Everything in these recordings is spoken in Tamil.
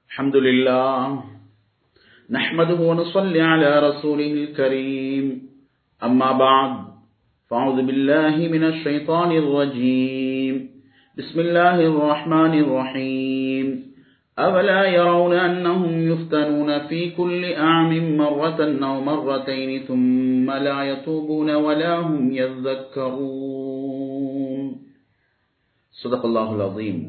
الحمد لله نحمده ونصلي على رسوله الكريم أما بعد فأعوذ بالله من الشيطان الرجيم بسم الله الرحمن الرحيم أولا يرون أنهم يفتنون في كل أعم مرة أو مرتين ثم لا يتوبون ولا هم يذكرون صدق الله العظيم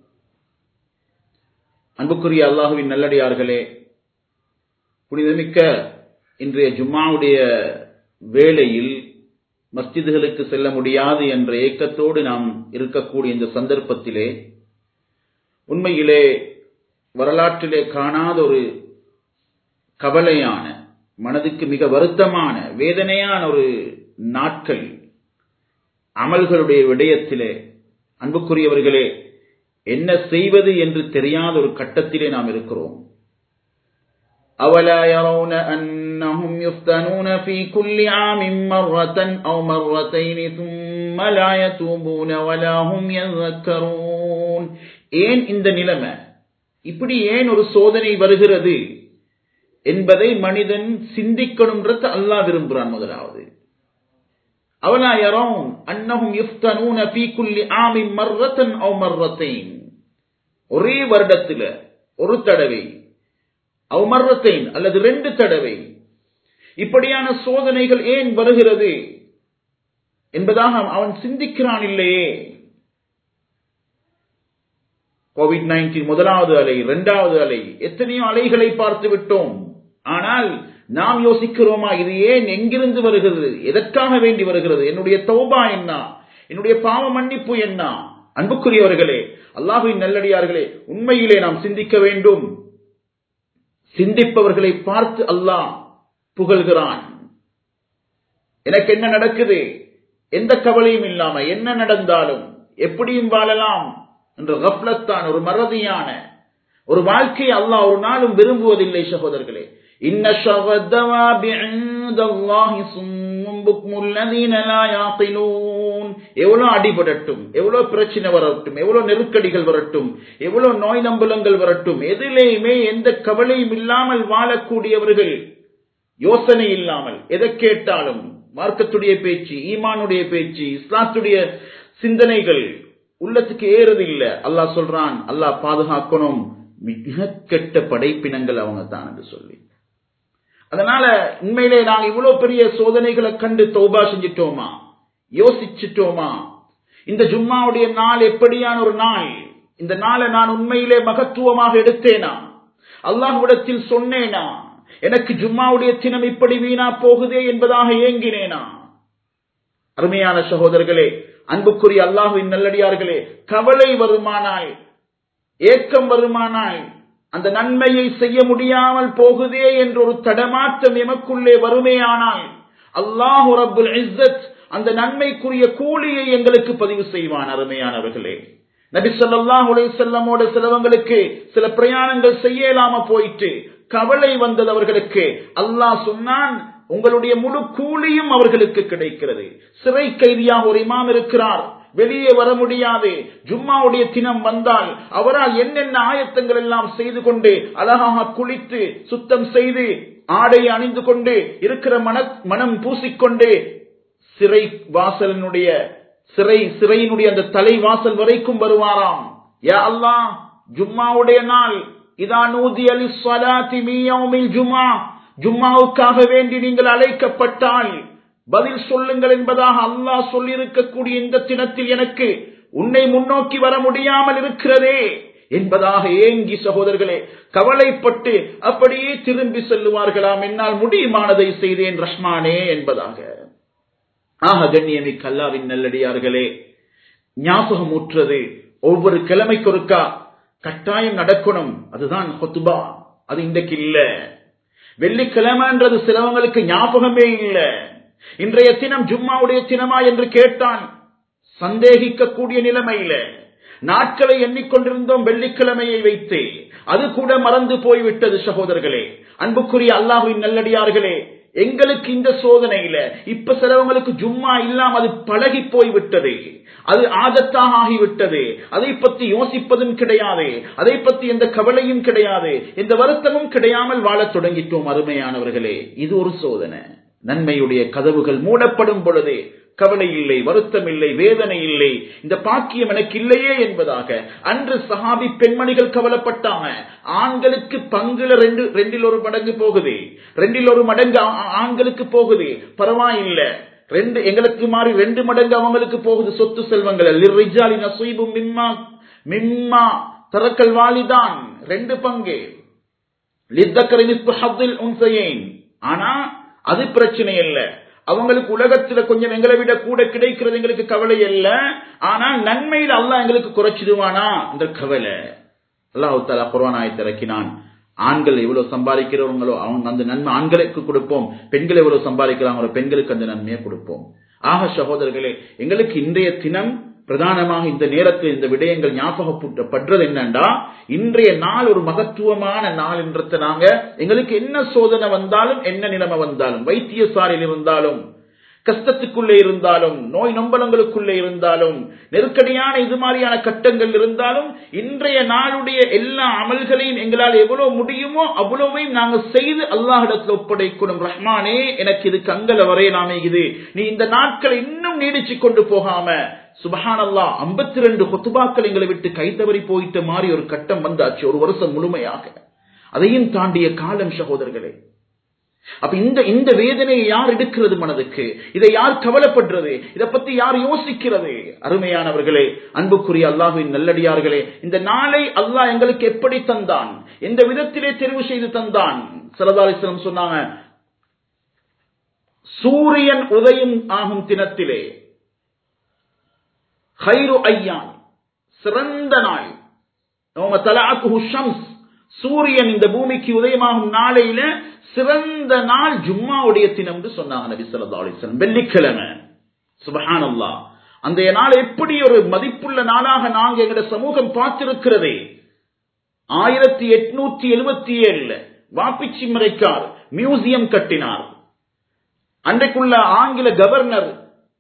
அன்புக்குரிய அல்லாஹுவின் நல்லடியார்களே புனிதமிக்க இன்றைய ஜும்மாவுடைய வேளையில் மஸ்ஜிதுகளுக்கு செல்ல முடியாது என்ற ஏக்கத்தோடு நாம் இருக்கக்கூடிய இந்த சந்தர்ப்பத்திலே உண்மையிலே வரலாற்றிலே காணாத ஒரு கவலையான மனதுக்கு மிக வருத்தமான வேதனையான ஒரு நாட்கள் அமல்களுடைய விடயத்திலே அன்புக்குரியவர்களே என்ன செய்வது என்று தெரியாத ஒரு கட்டத்திலே நாம் இருக்கிறோம் أولا يرون أنهم يفتنون في كل عام مرة أو مرتين ثم لا يتوبون ولا هم يذكرون ஏன் இந்த நிலைமை இப்படி ஏன் ஒரு சோதனை வருகிறது என்பதை மனிதன் சிந்திக்கணும்ன்றது அல்லாஹ் விரும்புகிறான் முதலாவது அவலா யரவுன் அன்னஹும் யுஃப்தனூன ஃபீ குல்லி ஆமின் மர்ரத்தன் அவ் மர்ரத்தைன் ஒரே வருடத்துல ஒரு தடவை அவ் மர்ரத்தைன் அல்லது ரெண்டு தடவை இப்படியான சோதனைகள் ஏன் வருகிறது என்பதாக அவன் சிந்திக்கிறான் இல்லையே கோவிட் நைன்டீன் முதலாவது அலை இரண்டாவது அலை எத்தனையோ அலைகளை பார்த்து விட்டோம் ஆனால் நாம் யோசிக்கிறோமா இது ஏன் எங்கிருந்து வருகிறது எதற்காக வேண்டி வருகிறது என்னுடைய தௌபா என்ன என்னுடைய பாவ மன்னிப்பு என்ன அன்புக்குரியவர்களே அல்லாஹுவின் நல்லடியார்களே உண்மையிலே நாம் சிந்திக்க வேண்டும் சிந்திப்பவர்களை பார்த்து அல்லாஹ் புகழ்கிறான் எனக்கு என்ன நடக்குது எந்த கவலையும் இல்லாம என்ன நடந்தாலும் எப்படியும் வாழலாம் என்ற கப்லத்தான் ஒரு மறதியான ஒரு வாழ்க்கையை அல்லாஹ் ஒரு நாளும் விரும்புவதில்லை சகோதரர்களே இன்ன எவ்வளவு அடிபடட்டும் எவ்வளவு பிரச்சனை வரட்டும் எவ்வளவு நெருக்கடிகள் வரட்டும் எவ்வளவு நோய் நம்பலங்கள் வரட்டும் எதிலேயுமே எந்த கவலையும் இல்லாமல் வாழக்கூடியவர்கள் யோசனை இல்லாமல் எதை கேட்டாலும் மார்க்கத்துடைய பேச்சு ஈமானுடைய பேச்சு இஸ்லாத்துடைய சிந்தனைகள் உள்ளத்துக்கு ஏறது இல்ல அல்லாஹ் சொல்றான் அல்லாஹ் பாதுகாக்கணும் மிக கெட்ட படைப்பினங்கள் அவங்க தான் என்று சொல்லி அதனால உண்மையிலே நாங்க இவ்வளவு பெரிய சோதனைகளை கண்டு தௌபா செஞ்சிட்டோமா யோசிச்சுட்டோமா இந்த ஜும்மாவுடைய நாள் எப்படியான ஒரு நாள் இந்த நாளை நான் உண்மையிலே மகத்துவமாக எடுத்தேனா அல்லாஹ்விடத்தில் சொன்னேனா எனக்கு ஜும்மாவுடைய தினம் இப்படி வீணா போகுதே என்பதாக ஏங்கினேனா அருமையான சகோதரர்களே அன்புக்குரிய அல்லாஹுவின் நல்லடியார்களே கவலை வருமானால் ஏக்கம் வருமானால் அந்த நன்மையை செய்ய முடியாமல் போகுதே என்ற ஒரு தடமாற்றம் எமக்குள்ளே வருமேயானால் அல்லாஹு ரபுல் இஸ்ஸத் அந்த நன்மைக்குரிய கூலியை எங்களுக்கு பதிவு செய்வான் அருமையானவர்களே நபி சொல்லாஹ் செல்லமோட சிலவங்களுக்கு சில பிரயாணங்கள் செய்யலாம போயிட்டு கவலை வந்தது அவர்களுக்கு அல்லாஹ் சொன்னான் உங்களுடைய முழு கூலியும் அவர்களுக்கு கிடைக்கிறது சிறை கைதியாக ஒரு இமாம் இருக்கிறார் வெளியே வர முடியாது ஜும்மாவுடைய தினம் வந்தால் அவரால் என்னென்ன ஆயத்தங்கள் எல்லாம் செய்து கொண்டு அழகாக குளித்து சுத்தம் செய்து ஆடை அணிந்து கொண்டு இருக்கிற மன மனம் பூசிக்கொண்டு சிறை வாசலினுடைய சிறை சிறையினுடைய அந்த தலை வாசல் வரைக்கும் வருவாராம் யா அல்லாஹ் ஜும்மாவுடைய நாள் இதா நூதி அலி சலாத்தி மீயமில் ஜும்மா ஜும்மாவுக்காக வேண்டி நீங்கள் அழைக்கப்பட்டால் பதில் சொல்லுங்கள் என்பதாக அல்லாஹ் சொல்லியிருக்கக்கூடிய இந்த தினத்தில் எனக்கு உன்னை முன்னோக்கி வர முடியாமல் இருக்கிறதே என்பதாக ஏங்கி சகோதரர்களே கவலைப்பட்டு அப்படியே திரும்பி செல்லுவார்களாம் என்னால் முடியுமானதை செய்தேன் ரஷ்மானே என்பதாக ஆக கண்ணியமி கல்லாவின் நல்லடியார்களே ஞாபகம் ஊற்றது ஒவ்வொரு கிழமைக்கொருக்கா கட்டாயம் நடக்கணும் அதுதான் ஹொத்துபா அது இன்றைக்கு இல்ல வெள்ளிக்கிழமைன்றது சிலவங்களுக்கு ஞாபகமே இல்லை இன்றைய தினம் ஜும்மாவுடைய தினமா என்று கேட்டான் சந்தேகிக்கக்கூடிய நிலைமையில நாட்களை எண்ணிக்கொண்டிருந்தோம் வெள்ளிக்கிழமையை வைத்து அது கூட மறந்து போய்விட்டது சகோதரர்களே அன்புக்குரிய அல்லாஹுவின் நல்லடியார்களே எங்களுக்கு இந்த சோதனையில இப்ப சிலவங்களுக்கு ஜும்மா இல்லாம அது பழகி போய் விட்டது அது ஆதத்தாக ஆகிவிட்டது அதை பத்தி யோசிப்பதும் கிடையாது அதை பத்தி எந்த கவலையும் கிடையாது எந்த வருத்தமும் கிடையாமல் வாழத் தொடங்கிட்டோம் அருமையானவர்களே இது ஒரு சோதனை நன்மையுடைய கதவுகள் மூடப்படும் பொழுது கவலை இல்லை வருத்தம் இல்லை வேதனை இல்லை இந்த பாக்கியம் எனக்கு இல்லையே என்பதாக அன்று சஹாபி பெண்மணிகள் கவலைப்பட்டாங்க ஆண்களுக்கு பங்குல ரெண்டு ரெண்டில் ஒரு மடங்கு போகுது ரெண்டில் ஒரு மடங்கு ஆண்களுக்கு போகுது பரவாயில்லை ரெண்டு எங்களுக்கு மாறி ரெண்டு மடங்கு அவங்களுக்கு போகுது சொத்து செல்வங்கள் மிம்மா மிம்மா தரக்கல் வாலிதான் ரெண்டு பங்கு ஆனா அது பிரச்சனை இல்லை அவங்களுக்கு உலகத்துல கொஞ்சம் எங்களை விட கூட கிடைக்கிறது எங்களுக்கு கவலை அல்ல ஆனால் நன்மையில் அல்லாஹ் எங்களுக்கு குறைச்சிடுவானா அந்த கவலை அல்லாஹு தாலா குர்வானாய் திறக்கினான் ஆண்கள் எவ்வளவு சம்பாதிக்கிறவங்களோ அவங்க அந்த நன்மை ஆண்களுக்கு கொடுப்போம் பெண்கள் எவ்வளவு சம்பாதிக்கிறாங்களோ பெண்களுக்கு அந்த நன்மையை கொடுப்போம் ஆக சகோதரர்களே எங்களுக்கு இன்றைய தினம் பிரதானமாக இந்த நேரத்தில் இந்த விடயங்கள் ஞாபகப்படுறது என்னண்டா இன்றைய நாள் ஒரு மகத்துவமான நாள் என்றத நாங்க எங்களுக்கு என்ன சோதனை வந்தாலும் என்ன நிலைமை வந்தாலும் வைத்தியசாலையில் இருந்தாலும் கஷ்டத்துக்குள்ளே இருந்தாலும் நோய் நம்பலங்களுக்குள்ளே இருந்தாலும் நெருக்கடியான இது மாதிரியான கட்டங்கள் இருந்தாலும் இன்றைய நாளுடைய எல்லா அமல்களையும் எங்களால் எவ்வளவு முடியுமோ அவ்வளவையும் நாங்கள் செய்து அல்லாஹிடத்தில் ஒப்படைக்கணும் ரஹ்மானே எனக்கு இது கங்கல வரையலாமே இது நீ இந்த நாட்களை இன்னும் நீடிச்சு கொண்டு போகாம சுபஹானல்லா ஐம்பத்தி ரெண்டு கொத்துபாக்கள் எங்களை விட்டு கைத்தவறி போயிட்ட மாதிரி ஒரு கட்டம் வந்தாச்சு ஒரு வருஷம் முழுமையாக அதையும் தாண்டிய காலம் சகோதரர்களே அப்ப இந்த இந்த வேதனையை யார் எடுக்கிறது மனதுக்கு இதை யார் கவலைப்படுறது இதை பத்தி யார் யோசிக்கிறது அருமையானவர்களே அன்புக்குரிய அல்லாஹுவின் நல்லடியார்களே இந்த நாளை அல்லாஹ் எங்களுக்கு எப்படி தந்தான் எந்த விதத்திலே தெரிவு செய்து தந்தான் சரதாலிஸ்லம் சொன்னாங்க சூரியன் உதயம் ஆகும் தினத்திலே ஹைரு ஐயான் சிறந்த நாள் ஷம்ஸ் சூரியன் இந்த பூமிக்கு உதயமாகும் நாளையில சிறந்த நாள் ஜும்மாவுடைய தினம் சொன்னாங்க நபி சொல்லா அலிஸ்லாம் வெள்ளிக்கிழமை சுபஹானல்லா அந்த நாள் எப்படி ஒரு மதிப்புள்ள நாளாக நாங்க எங்கட சமூகம் பார்த்திருக்கிறதே ஆயிரத்தி எட்நூத்தி எழுபத்தி ஏழுல வாப்பிச்சி மறைக்கார் மியூசியம் கட்டினார் அன்றைக்குள்ள ஆங்கில கவர்னர்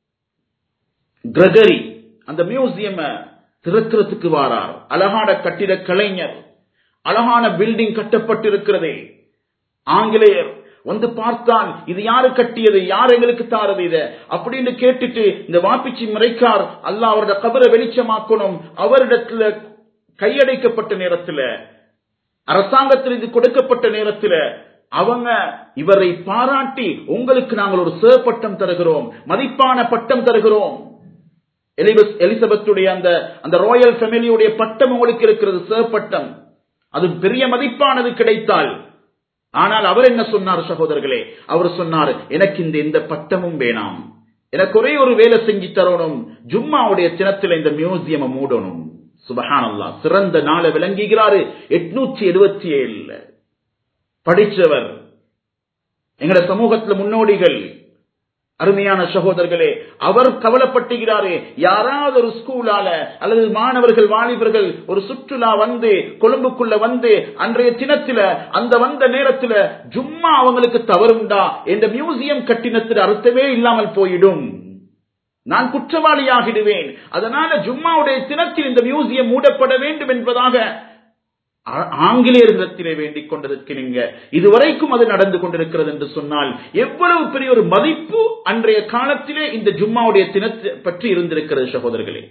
கிரகரி அந்த மியூசியம் திறக்கிறதுக்கு வாரார் அழகான கட்டிட கலைஞர் அழகான பில்டிங் கட்டப்பட்டிருக்கிறதே ஆங்கிலேயர் வந்து பார்த்தால் இது யாரு கட்டியது யார் எங்களுக்கு தாரது இத அப்படின்னு கேட்டுட்டு இந்த வாப்பிச்சி மறைக்கார் அல்ல அவரோட கபரை வெளிச்சமாக்கணும் அவரிடத்துல கையடைக்கப்பட்ட நேரத்துல அரசாங்கத்தில் இது கொடுக்கப்பட்ட நேரத்துல அவங்க இவரை பாராட்டி உங்களுக்கு நாங்கள் ஒரு சேர் பட்டம் தருகிறோம் மதிப்பான பட்டம் தருகிறோம் எலிசபெத்துடைய அந்த அந்த ராயல் ஃபேமிலியுடைய பட்டம் உங்களுக்கு இருக்கிறது சேர் பட்டம் அது பெரிய மதிப்பானது கிடைத்தால் ஆனால் அவர் என்ன சொன்னார் சகோதரர்களே அவர் சொன்னார் எனக்கு இந்த எந்த பட்டமும் வேணாம் எனக்கு ஒரே ஒரு வேலை செஞ்சு தரணும் ஜும்மாவுடைய தினத்தில் இந்த மியூசியம் மூடணும் சுபஹானல்லா சிறந்த நாளை விளங்குகிறாரு எட்நூத்தி எழுபத்தி ஏழுல படிச்சவர் எங்கட சமூகத்துல முன்னோடிகள் அருமையான சகோதரர்களே அவர் கவலைப்பட்டுகிறாரே யாராவது ஒரு ஸ்கூலால அல்லது மாணவர்கள் வாலிபர்கள் ஒரு சுற்றுலா வந்து கொழும்புக்குள்ள வந்து அன்றைய தினத்துல அந்த வந்த நேரத்துல ஜும்மா அவங்களுக்கு தவறுண்டா இந்த மியூசியம் கட்டினத்தில் அர்த்தமே இல்லாமல் போயிடும் நான் குற்றவாளியாகிடுவேன் அதனால ஜும்மாவுடைய தினத்தில் இந்த மியூசியம் மூடப்பட வேண்டும் என்பதாக ஆங்கிலேயர்களிடத்திலே வேண்டிக் கொண்டதற்கு நீங்க இதுவரைக்கும் அது நடந்து கொண்டிருக்கிறது என்று சொன்னால் எவ்வளவு பெரிய ஒரு மதிப்பு அன்றைய காலத்திலே இந்த ஜும்மாவுடைய தினத்தை பற்றி இருந்திருக்கிறது சகோதரர்களே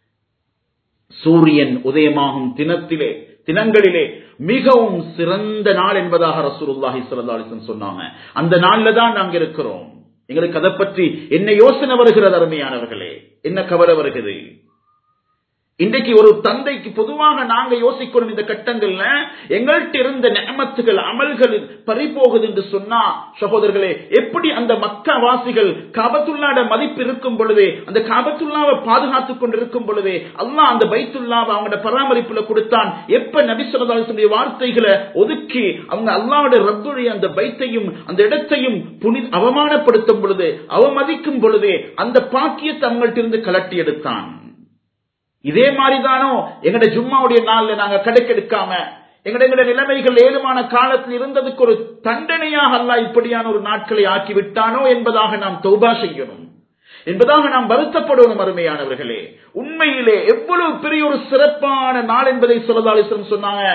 சூரியன் உதயமாகும் தினத்திலே தினங்களிலே மிகவும் சிறந்த நாள் என்பதாக ரசூலுல்லாஹி ஸல்லல்லாஹு அலைஹி வஸல்லம் சொன்னாங்க அந்த நாள்ல தான் நாங்க இருக்கிறோம் எங்களுக்கு அதை பற்றி என்ன யோசனை வருகிறது அருமையானவர்களே என்ன கவலை வருகிறது இன்றைக்கு ஒரு தந்தைக்கு பொதுவாக நாங்க யோசிக்கணும் இந்த கட்டங்கள்ல எங்கள்கிட்ட இருந்த நேமத்துகள் அமல்கள் பறிபோகுது என்று சொன்னா சகோதரர்களே எப்படி அந்த மக்கா வாசிகள் காபத்துள்ளாட மதிப்பு இருக்கும் பொழுதே அந்த காபத்துள்ளாவை பாதுகாத்துக் கொண்டிருக்கும் பொழுதே அல்லாஹ் அந்த பைத்துல்லாவை அவங்களோட பராமரிப்புல கொடுத்தான் எப்ப நபி சொல்லதாலுடைய வார்த்தைகளை ஒதுக்கி அவங்க அல்லாவோட ரப்புடைய அந்த பைத்தையும் அந்த இடத்தையும் புனி அவமானப்படுத்தும் பொழுது அவமதிக்கும் பொழுதே அந்த பாக்கியத்தை அவங்கள்ட்ட இருந்து கலட்டி எடுத்தான் இதே மாதிரிதானோ எங்கட ஜும்மாவுடைய நாள்ல நாங்க கடைக்கெடுக்காம எங்களுடைய நிலைமைகள் ஏழுமான காலத்தில் இருந்ததுக்கு ஒரு தண்டனையாக அல்லாஹ் இப்படியான ஒரு நாட்களை ஆக்கிவிட்டானோ என்பதாக நாம் தௌபா செய்யணும் என்பதாக நாம் வருத்தப்படணும் அருமையானவர்களே உண்மையிலே எவ்வளவு பெரிய ஒரு சிறப்பான நாள் என்பதை சொல்லதாலிசம் சொன்னாங்க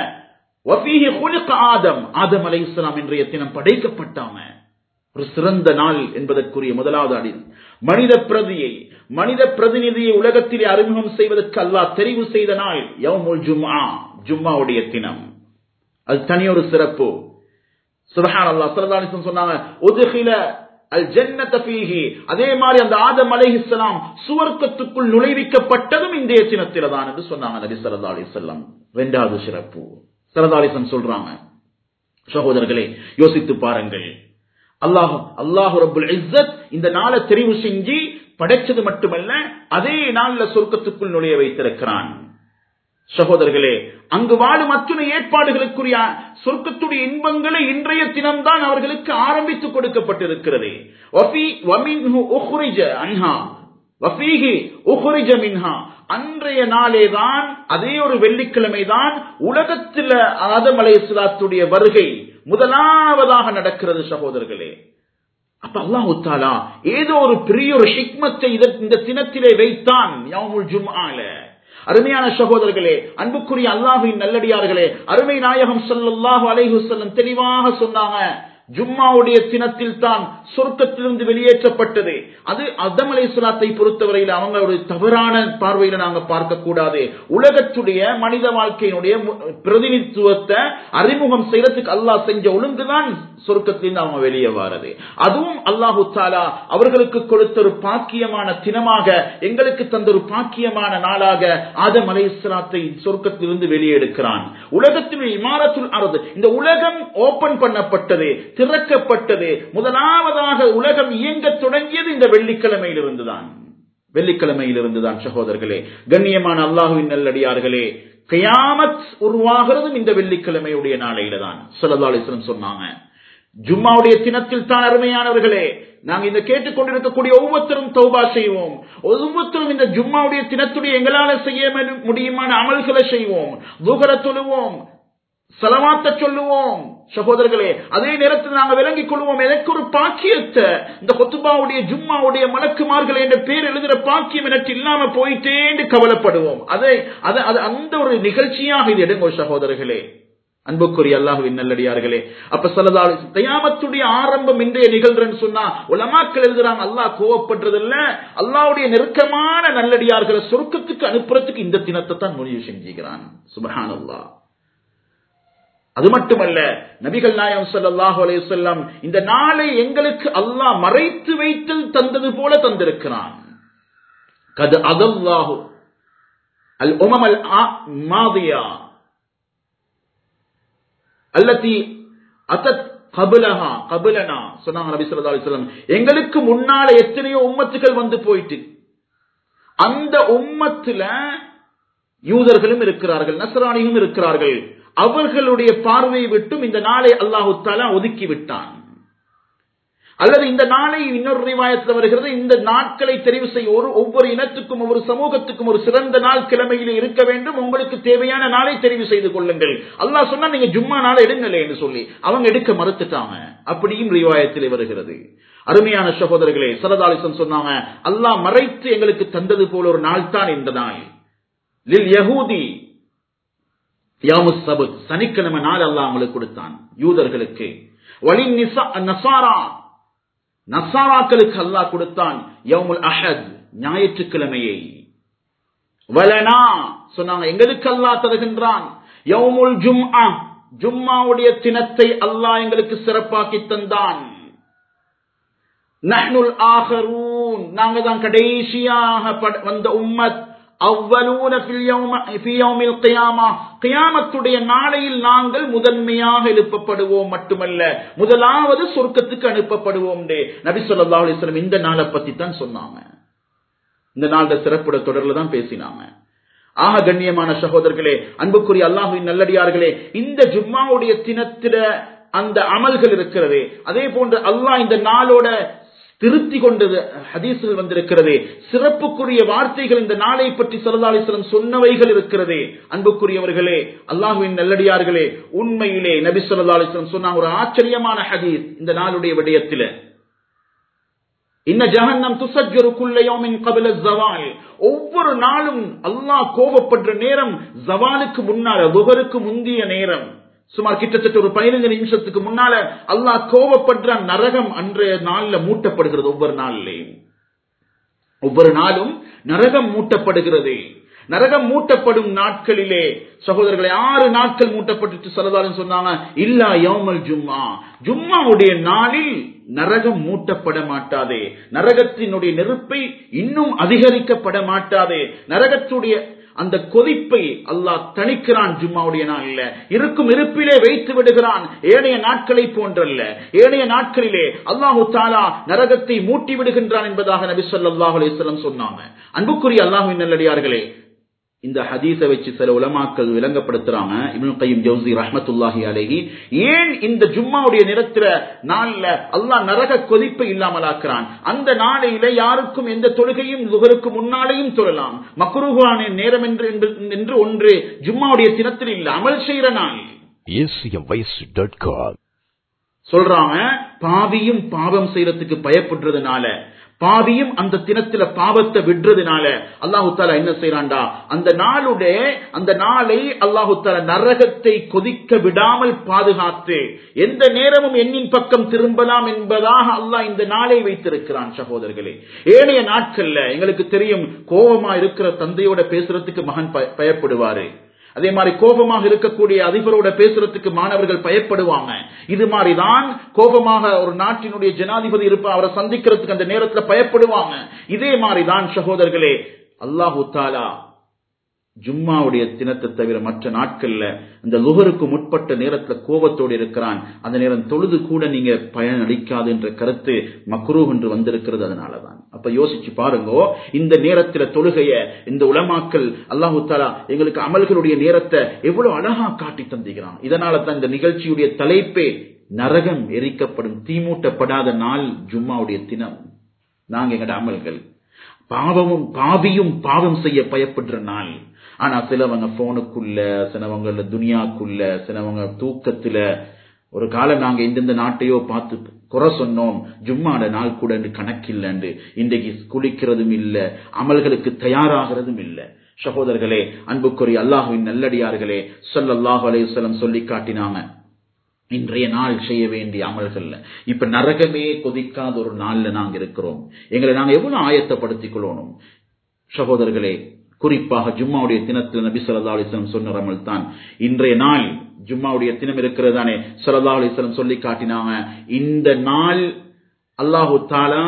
ஆதம் ஆதம் அலை இஸ்லாம் இன்றைய தினம் படைக்கப்பட்டாங்க ஒரு சிறந்த நாள் என்பதற்குரிய முதலாவது அடி மனித பிரதியை மனித பிரதிநிதியை உலகத்திலே அறிமுகம் செய்வதற்கு அல்லாஹ் தெரிவு செய்த நாள் யவுமுல் ஜும்ஆ ஜும்மாவுடைய தினம் அது தனியொரு சிறப்பு சுபஹான் அல்லாஹ் ஸல்லல்லாஹு சொன்னாங்க உதுகில அல் ஜன்னத ஃபீஹி அதே மாதிரி அந்த ஆதம் அலைஹிஸ்ஸலாம் சுவர்க்கத்துக்குள் நுழைவிக்கப்பட்டதும் இன்றைய தினத்தில தான் என்று சொன்னாங்க நபி ஸல்லல்லாஹு அலைஹி வஸல்லம் இரண்டாவது சிறப்பு ஸல்லல்லாஹு அலைஹி வஸல்லம் சொல்றாங்க சகோதரர்களே யோசித்து பாருங்கள் அல்லாஹ் அல்லாஹு ரப்புல் இஸ்ஸத் இந்த நாளை தெரிவு செஞ்சு படைச்சது மட்டுமல்ல அதே நாள்ல சொர்க்கத்துக்குள் நுழைய வைத்திருக்கிறான் சகோதரர்களே அங்கு வாழும் அத்துணை ஏற்பாடுகளுக்குரிய சொர்க்கத்துடைய இன்பங்களை இன்றைய தினம்தான் அவர்களுக்கு ஆரம்பித்து கொடுக்கப்பட்டிருக்கிறது அன்றைய நாளேதான் அதே ஒரு வெள்ளிக்கிழமை தான் உலகத்தில் ஆதம் அலை இஸ்லாத்துடைய வருகை முதலாவதாக நடக்கிறது சகோதரர்களே அப்ப அல்லாஹு தாலா ஏதோ ஒரு பெரிய ஒரு ஹிக்மத்தை இந்த தினத்திலே வைத்தான் யாமுல் ஜும்ஆல அருமையான சகோதரர்களே அன்புக்குரிய அல்லாஹின் நல்லடியார்களே அருமை நாயகம் சொல்லல்லாஹு அலைஹுசல்லம் தெளிவாக சொன்னாங்க ஜும்மாவுடைய தினத்தில் தான் சொர்க்கத்திலிருந்து வெளியேற்றப்பட்டது அது அதம் அலை சுலாத்தை பொறுத்தவரையில் அவங்க ஒரு தவறான பார்வையில நாங்க பார்க்க கூடாது உலகத்துடைய மனித வாழ்க்கையினுடைய பிரதிநிதித்துவத்தை அறிமுகம் செய்யறதுக்கு அல்லாஹ் செஞ்ச ஒழுங்குதான் சொர்க்கத்திலிருந்து அவங்க வெளியே வாரது அதுவும் அல்லாஹு தாலா அவர்களுக்கு கொடுத்த ஒரு பாக்கியமான தினமாக எங்களுக்கு தந்த ஒரு பாக்கியமான நாளாக ஆதம் அலை இஸ்லாத்தை சொர்க்கத்திலிருந்து வெளியே எடுக்கிறான் உலகத்தில் இமாரத்துல் அரது இந்த உலகம் ஓபன் பண்ணப்பட்டது திறக்கப்பட்டது முதலாவதாக உலகம் இயங்க தொடங்கியது இந்த வெள்ளிக்கிழமையில் இருந்துதான் வெள்ளிக்கிழமையில் இருந்துதான் சகோதரர்களே கண்ணியமான அல்லாஹுவின் நல்லடியார்களே கயாமத் உருவாகிறதும் இந்த வெள்ளிக்கிழமையுடைய நாளையில தான் சொல்லதாலிசனம் சொன்னாங்க ஜும்மாவுடைய தினத்தில் தான் அருமையானவர்களே நாங்க இந்த கேட்டுக்கொண்டிருக்கக்கூடிய ஒவ்வொருத்தரும் தௌபா செய்வோம் ஒவ்வொருத்தரும் இந்த ஜும்மாவுடைய தினத்துடைய எங்களால செய்ய முடியுமான அமல்களை செய்வோம் துகர தொழுவோம் செலவாத்த சொல்லுவோம் சகோதரர்களே அதே நேரத்தில் நாங்கள் விளங்கிக் கொள்வோம் எனக்கு ஒரு பாக்கியத்தை இந்த கொத்துபாவுடைய ஜும்மாவுடைய மலக்குமார்கள் என்ற பேர் எழுதுற பாக்கியம் எனக்கு இல்லாம போயிட்டேன்னு கவலைப்படுவோம் அதை அது அந்த ஒரு நிகழ்ச்சியாக இது எடுங்க சகோதரர்களே அன்புக்குரிய அல்லாஹுவின் நல்லடியார்களே அப்ப சொல்லதால் தயாமத்துடைய ஆரம்பம் இன்றைய நிகழ்றன்னு சொன்னா உலமாக்கள் எழுதுறாங்க அல்லாஹ் கோவப்படுறது இல்ல அல்லாவுடைய நெருக்கமான நல்லடியார்களை சொர்க்கத்துக்கு அனுப்புறதுக்கு இந்த தினத்தை தான் முடிவு செஞ்சுக்கிறான் சுபஹான் அல்லாஹ் அது மட்டுமல்ல நபிகள் நாயம் சல்லாஹு அலையுசல்லாம் இந்த நாளை எங்களுக்கு அல்லாஹ் மறைத்து வைத்து தந்தது போல தந்திருக்கிறான் கது அதல்லாஹு அல் உமம் அல் மாதியா அல்லத்தி அசத் கபுலஹா கபுலனா சொன்னாங்க நபி சொல்லா அலிஸ்லாம் எங்களுக்கு முன்னால எத்தனையோ உம்மத்துகள் வந்து போயிட்டு அந்த உம்மத்துல யூதர்களும் இருக்கிறார்கள் நசராணியும் இருக்கிறார்கள் அவர்களுடைய பார்வையை விட்டும் இந்த நாளை அல்லாஹு தாலா ஒதுக்கி விட்டான் அல்லது இந்த நாளை இன்னொரு ரிவாயத்தில் வருகிறது இந்த நாட்களை தெரிவு செய்ய ஒரு ஒவ்வொரு இனத்துக்கும் ஒவ்வொரு சமூகத்துக்கும் ஒரு சிறந்த நாள் கிழமையில் இருக்க வேண்டும் உங்களுக்கு தேவையான நாளை தெரிவு செய்து கொள்ளுங்கள் அல்லாஹ் சொன்னா நீங்க ஜும்மா நாளை எடுங்களே என்று சொல்லி அவங்க எடுக்க மறுத்துட்டாங்க அப்படியும் ரிவாயத்தில் வருகிறது அருமையான சகோதரர்களே சரதாலிசன் சொன்னாங்க அல்லாஹ் மறைத்து எங்களுக்கு தந்தது போல ஒரு நாள் தான் இந்த நாள் லில் யஹூதி யாமுஸ் சபுத் சனிக்கிழமை நாள் அல்லாஹ் அவங்களுக்கு கொடுத்தான் யூதர்களுக்கு வலி நசாரா நசாராக்களுக்கு அல்லாஹ் கொடுத்தான் யவுமுல் அஹத் ஞாயிற்றுக்கிழமையை வலனா சொன்னாங்க எங்களுக்கு அல்லாஹ் தருகின்றான் யவுமுல் ஜும்ஆ ஜும்மாவுடைய தினத்தை அல்லாஹ் எங்களுக்கு சிறப்பாக்கி தந்தான் நஹ்னுல் ஆகரூன் நாங்க தான் கடைசியாக வந்த உம்மத் அவ்வலூன கியாமத்துடைய நாளையில் நாங்கள் முதன்மையாக எழுப்பப்படுவோம் மட்டுமல்ல முதலாவது சொர்க்கத்துக்கு அனுப்பப்படுவோம் நபி சொல்லா அலிஸ்லம் இந்த நாளை பத்தி தான் சொன்னாங்க இந்த நாள சிறப்புட தொடர்ல தான் பேசினாங்க ஆக கண்ணியமான சகோதரர்களே அன்புக்குரிய அல்லாஹுவின் நல்லடியார்களே இந்த ஜும்மாவுடைய தினத்தில அந்த அமல்கள் இருக்கிறது அதே போன்று அல்லாஹ் இந்த நாளோட திருத்தி கொண்டது ஹதீஸ்கள் வந்திருக்கிறதே சிறப்புக்குரிய வார்த்தைகள் இந்த நாளை பற்றி சரதாலிசலம் சொன்னவைகள் இருக்கிறதே அன்புக்குரியவர்களே அல்லாஹுவின் நல்லடியார்களே உண்மையிலே நபி சொல்லா அலிஸ்லம் சொன்னாங்க ஒரு ஆச்சரியமான ஹதீஸ் இந்த நாளுடைய விடயத்தில இன்ன ஜஹன்னம் துசஜருக்குள்ளையோமின் கபில ஜவால் ஒவ்வொரு நாளும் அல்லாஹ் கோபப்படுற நேரம் ஜவாலுக்கு முன்னால துகருக்கு முந்திய நேரம் சுமார் கிட்டத்தட்ட ஒரு பதினைந்து நிமிஷத்துக்கு முன்னால அல்லாஹ் கோபப்படுற நரகம் அன்றைய நாள்ல மூட்டப்படுகிறது ஒவ்வொரு நாள்லையும் ஒவ்வொரு நாளும் நரகம் மூட்டப்படுகிறது நரகம் மூட்டப்படும் நாட்களிலே சகோதரர்களை ஆறு நாட்கள் மூட்டப்பட்டு சொல்லதாலும் சொன்னாங்க இல்லா யோமல் ஜும்மா ஜும்மாவுடைய நாளில் நரகம் மூட்டப்பட மாட்டாதே நரகத்தினுடைய நெருப்பை இன்னும் அதிகரிக்கப்பட மாட்டாதே நரகத்துடைய அந்த கொதிப்பை அல்லாஹ் தணிக்கிறான் ஜும்மாவுடைய நாளில் இருக்கும் இருப்பிலே வைத்து விடுகிறான் ஏனைய நாட்களை போன்றல்ல ஏனைய நாட்களிலே அல்லாஹு தாலா நரகத்தை மூட்டி விடுகின்றான் என்பதாக நபி சொல்லாஹ் அலிஸ்லம் சொன்னாங்க அன்புக்குரிய அல்லாஹுவின் நல்லடியார்களே இந்த ஹதீஸை வச்சு சில உலமாக்கள் விளங்கப்படுத்துறாங்க இப்னு கையும் ஜவுசி ரஹமத்துல்லாஹி அலைஹி ஏன் இந்த ஜும்மாவுடைய நிறத்தில நாள்ல அல்லாஹ் நரக கொதிப்பை இல்லாமலாக்குறான் அந்த நாளையில யாருக்கும் எந்த தொழுகையும் லுகருக்கு முன்னாலேயும் தொழலாம் மக்ரூஹான நேரம் என்று என்று ஒன்று ஜும்மாவுடைய தினத்தில் இல்ல அமல் செய்யற நாள் acmvoice.com சொல்றாங்க பாவியும் பாவம் செய்யறதுக்கு பயப்படுறதுனால பாவியும் அந்த தினத்துல பாவத்தை விடுறதுனால அல்லாஹு தாலா என்ன செய்யறான்டா அந்த நாளுடைய அந்த நாளை அல்லாஹு தாலா நரகத்தை கொதிக்க விடாமல் பாதுகாத்து எந்த நேரமும் எண்ணின் பக்கம் திரும்பலாம் என்பதாக அல்லாஹ் இந்த நாளை வைத்திருக்கிறான் சகோதரர்களே ஏனைய நாட்கள்ல எங்களுக்கு தெரியும் கோபமா இருக்கிற தந்தையோட பேசுறதுக்கு மகன் பய- பயப்படுவாரு அதே மாதிரி கோபமாக இருக்கக்கூடிய அதிபரோட பேசுறதுக்கு மாணவர்கள் பயப்படுவாங்க இது மாதிரிதான் கோபமாக ஒரு நாட்டினுடைய ஜனாதிபதி இருப்ப அவரை சந்திக்கிறதுக்கு அந்த நேரத்துல பயப்படுவாங்க இதே மாதிரிதான் சகோதரர்களே அல்லாஹு தாலா ஜும்மாவுடைய தினத்தை தவிர மற்ற நாட்கள்ல இந்த லுகருக்கு முற்பட்ட நேரத்துல கோபத்தோடு இருக்கிறான் அந்த நேரம் தொழுது கூட நீங்க பயன் அளிக்காது என்ற கருத்து மக்ரூ என்று வந்திருக்கிறது அதனாலதான் அப்ப யோசிச்சு பாருங்க இந்த நேரத்துல தொழுகைய இந்த உலமாக்கள் அல்லாஹு தாலா எங்களுக்கு அமல்களுடைய நேரத்தை எவ்வளவு அழகா காட்டி தந்திக்கிறான் இதனால தான் இந்த நிகழ்ச்சியுடைய தலைப்பே நரகம் எரிக்கப்படும் தீமூட்டப்படாத நாள் ஜும்மாவுடைய தினம் நாங்க எங்கட அமல்கள் பாவமும் பாவியும் பாவம் செய்ய பயப்படுற நாள் ஆனா சிலவங்க போனுக்குள்ள சிலவங்க துனியாக்குள்ள சிலவங்க தூக்கத்துல ஒரு காலம் நாங்க எந்தெந்த நாட்டையோ பார்த்து குறை சொன்னோம் ஜும்மாட நாள் கூட கணக்கில்லைண்டு இன்றைக்கு குளிக்கிறதும் இல்ல அமல்களுக்கு தயாராகிறதும் இல்ல சகோதரர்களே அன்புக்குரிய அல்லாஹுவின் நல்லடியார்களே ஸல்லல்லாஹு அலைஹி வஸல்லம் சொல்லி காட்டினாங்க இன்றைய நாள் செய்ய வேண்டிய அமல்கள்ல இப்ப நரகமே கொதிக்காத ஒரு நாள்ல நாங்க இருக்கிறோம் எங்களை நாங்க எவ்வளவு ஆயத்தப்படுத்திக் கொள்ளணும் சகோதரர்களே குறிப்பாக ஜும்மாவுடைய தினத்தில் நபி ஸல்லல்லாஹு அலைஹி வஸல்லம் சொன்ன அமல் தான் இன்றைய நாள் ஜும்மாவுடைய தினம் இருக்கிறது தானே ஸல்லல்லாஹு அலைஹி வஸல்லம் சொல்லி காட்டினாங்க இந்த நாள் அல்லாஹு தாலா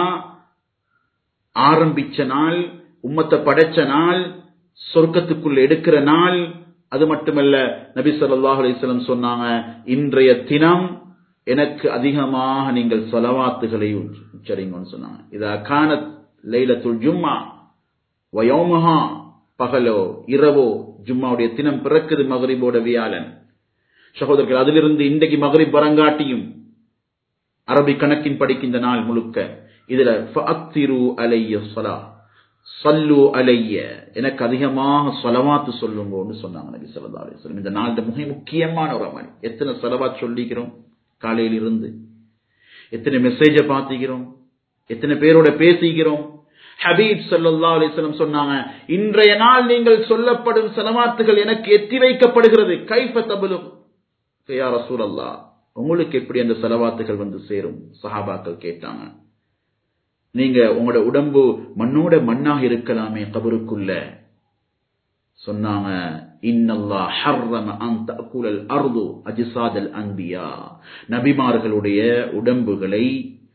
ஆரம்பிச்ச நாள் உம்மத்தை படைச்ச நாள் சொர்க்கத்துக்குள்ள எடுக்கிற நாள் அது மட்டுமல்ல நபி ஸல்லல்லாஹு அலைஹி வஸல்லம் சொன்னாங்க இன்றைய தினம் எனக்கு அதிகமாக நீங்கள் சொலவாத்துகளை உச்சரிங்கன்னு சொன்னாங்க இதா கானத் லைலத்துல் ஜும்மா வயோமஹா பகலோ இரவோ ஜும்மாவுடைய தினம் பிறக்குது மகரிபோட வியாழன் சகோதரர்கள் அதிலிருந்து இன்றைக்கு மகரிப் வரங்காட்டியும் அரபி கணக்கின் படிக்கு இந்த நாள் முழுக்க இதுல ஃபஅக்திரு அலைய ஸலா சல்லு அலைய எனக்கு அதிகமாக ஸலவாத்து சொல்லுங்கன்னு சொன்னாங்க நபி ஸல்லல்லாஹு அலைஹி வஸல்லம் இந்த நாள் மிக முக்கியமான ஒரு அமல் எத்தனை ஸலவாத் சொல்லிக்கிறோம் காலையில இருந்து எத்தனை மெசேஜ பாத்திக்கிறோம் எத்தனை பேரோட பேசிக்கிறோம் ஹபீப் ஸல்லல்லாஹு அலைஹி வஸல்லம் சொன்னாங்க இன்றைய நாள் நீங்கள் சொல்லப்படும் ஸலவாத்துகள் எனக்கு எத்தி வைக்கப்படுகிறது கைஃப தபலு யா ரசூலல்லாஹ் உங்களுக்கு எப்படி அந்த செலவாத்துகள் வந்து சேரும் சஹாபாக்கள் கேட்டாங்க நீங்க உங்களோட உடம்பு மண்ணோட மண்ணாக இருக்கலாமே கபருக்குள்ள சொன்னாங்க இன்னல்லா ஹர்ரம அன் தஅகுலல் அர்து அஜ்சாதல் அன்பியா நபிமார்களுடைய உடம்புகளை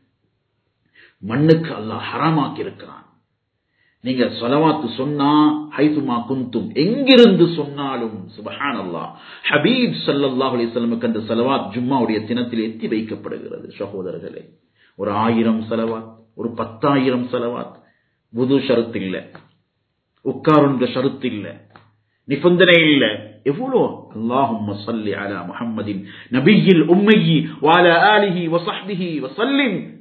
மண்ணுக்கு அல்லாஹ் ஹராமாக்கி இருக்கிறான் நீங்க சொலவாத்து சொன்னா ஹைதுமா குந்தும் எங்கிருந்து சொன்னாலும் சுபஹான் அல்லாஹ் ஹபீப் ஸல்லல்லாஹு அலைஹி வஸல்லமுக்கு அந்த செலவாத் ஜும்மாவுடைய தினத்தில் எத்தி வைக்கப்படுகிறது சகோதரர்களே ஒரு ஆயிரம் செலவாத் ஒரு பத்தாயிரம் செலவாத் புது ஷரத்து இல்ல உட்காருன்ற ஷரத்து இல்ல நிபந்தனை இல்ல எவ்வளோ அல்லாஹும்ம ஸல்லி அலா முஹம்மதின் நபியில் உம்மையி வஅலா ஆலிஹி வஸஹ்பிஹி வஸல்லிம்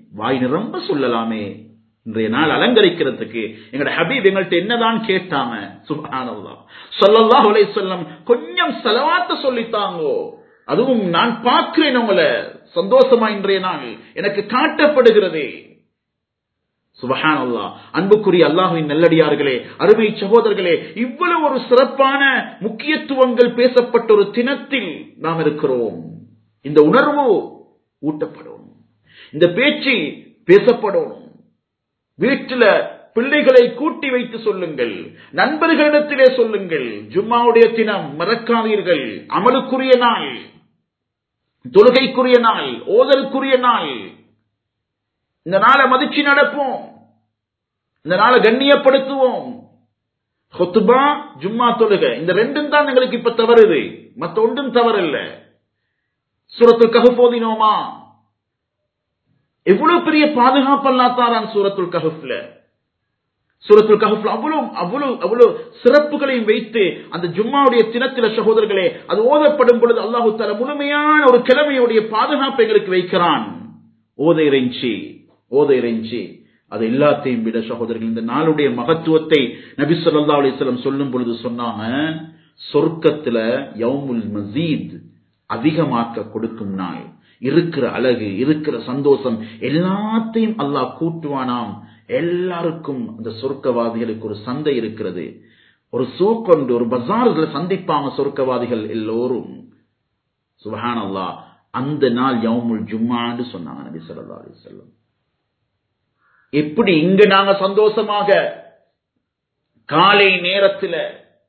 வாய் நிரம்ப சொல்லலாமே இன்றைய நாள் அலங்கரிக்கிறதுக்கு எங்கட ஹபீப் எங்கள்கிட்ட என்னதான் கேட்டாங்க சுபானல்லா சொல்லல்லா உலை சொல்லம் கொஞ்சம் செலவாத்த சொல்லித்தாங்கோ அதுவும் நான் பார்க்கிறேன் உங்களை சந்தோஷமா இன்றைய நாள் எனக்கு காட்டப்படுகிறது சுபஹானல்லா அன்புக்குரிய அல்லாஹுவின் நல்லடியார்களே அருமை சகோதரர்களே இவ்வளவு ஒரு சிறப்பான முக்கியத்துவங்கள் பேசப்பட்ட ஒரு தினத்தில் நாம் இருக்கிறோம் இந்த உணர்வு ஊட்டப்படும் இந்த பேச்சு பேசப்படணும் வீட்டில பிள்ளைகளை கூட்டி வைத்து சொல்லுங்கள் நண்பர்களிடத்திலே சொல்லுங்கள் ஜும்மாவுடைய தினம் மறக்காதீர்கள் அமலுக்குரிய நாள் தொழுகைக்குரிய நாள் ஓதலுக்குரிய நாள் இந்த நாளை மதிச்சு நடப்போம் இந்த நாளை கண்ணியப்படுத்துவோம் ஹொத்துபா ஜும்மா தொழுக இந்த ரெண்டும் தான் எங்களுக்கு இப்ப தவறுது மத்த ஒன்றும் தவறில்ல சூரத்துல் கஹப் ஓதினோமா எவ்வளவு பெரிய பாதுகாப்பு அல்லாத்தாரான் சூரத்துல் கஹப்ல சூரத்துல் கஹப்ல அவ்வளவு அவ்வளவு அவ்வளவு சிறப்புகளையும் வைத்து அந்த ஜும்மாவுடைய தினத்தில சகோதரர்களே அது ஓதப்படும் பொழுது அல்லாஹு தால முழுமையான ஒரு கிழமையுடைய பாதுகாப்பு எங்களுக்கு வைக்கிறான் ஓத இறைஞ்சி ஓத இறைஞ்சி அது எல்லாத்தையும் விட சகோதரர்கள் இந்த நாளுடைய மகத்துவத்தை நபி சொல்லா அலிஸ்லம் சொல்லும் பொழுது சொன்னாங்க சொர்க்கத்துல யவுமுல் மசீத் அதிகமாக்க கொடுக்கும் நாள் இருக்கிற அழகு இருக்கிற சந்தோஷம் எல்லாத்தையும் அல்லாஹ் கூட்டுவானாம் எல்லாருக்கும் அந்த சொர்க்கவாதிகளுக்கு ஒரு சந்தை இருக்கிறது ஒரு சூக்கொண்டு ஒரு பஜார்களை சந்திப்பாங்க சொர்க்கவாதிகள் எல்லோரும் சுபஹான் அல்லாஹ் அந்த நாள் யவுமுல் ஜும்மான்னு சொன்னாங்க நபி சொல்லா அலிசல்லம் எப்படி இங்க நாங்க சந்தோஷமாக காலை நேரத்தில்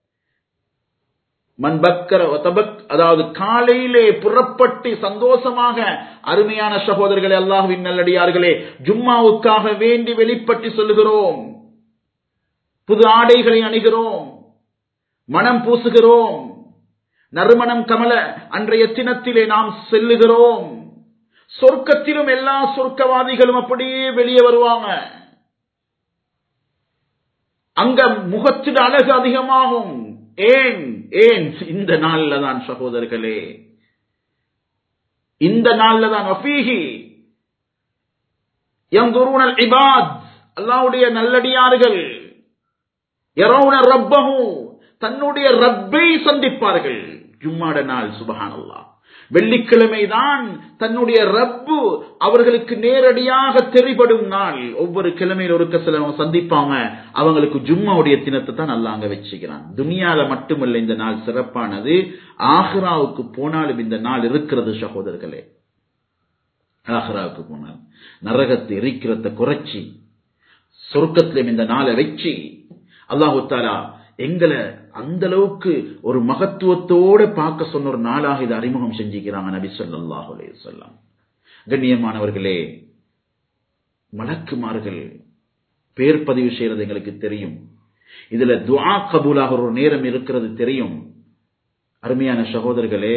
மண்பக்கர அதாவது காலையிலே புறப்பட்டு சந்தோஷமாக அருமையான சகோதரர்களே அல்லாஹுவின் நல்லடியார்களே ஜும்மாவுக்காக வேண்டி வெளிப்பட்டு சொல்லுகிறோம் புது ஆடைகளை அணிகிறோம் மனம் பூசுகிறோம் நறுமணம் கமல அன்றைய தினத்திலே நாம் செல்லுகிறோம் சொர்க்கத்திலும் எல்லா சொர்க்கவாதிகளும் அப்படியே வெளியே வருவாங்க அங்க முகத்தின் அழகு அதிகமாகும் ஏன் ஏன் இந்த நாள்ல தான் சகோதரர்களே இந்த நாள்ல தான் வஃபீஹி யன்துரூனல் இபாத் அல்லாஹ்வுடைய நல்லடியார்கள் யரவுன ரப்பஹு தன்னுடைய ரப்பை சந்திப்பார்கள் ஜும்மாட நாள் சுபஹானல்லாஹ் வெள்ளிக்கிழமை தான் தன்னுடைய ரப்பு அவர்களுக்கு நேரடியாக தெரிபடும் நாள் ஒவ்வொரு கிழமையில் ஒரு சில சந்திப்பாங்க அவங்களுக்கு ஜும்மாவுடைய தினத்தை தான் நல்லா அங்க வச்சுக்கிறான் துனியால மட்டுமல்ல இந்த நாள் சிறப்பானது ஆஹ்ராவுக்கு போனாலும் இந்த நாள் இருக்கிறது சகோதரர்களே ஆஹ்ராவுக்கு போனால் நரகத்தை எரிக்கிறத குறைச்சி சொர்க்கத்திலும் இந்த நாளை வச்சு அல்லாஹு தாலா எங்களை அந்த அளவுக்கு ஒரு மகத்துவத்தோட பார்க்க சொன்ன ஒரு நாளாக இதை அறிமுகம் செஞ்சுக்கிறாங்க நபி சொல்லாஹு சொல்லாம் கண்ணியமானவர்களே மலக்குமார்கள் பேர் பதிவு செய்யறது எங்களுக்கு தெரியும் இதுல துவா கபூலாக ஒரு நேரம் இருக்கிறது தெரியும் அருமையான சகோதரர்களே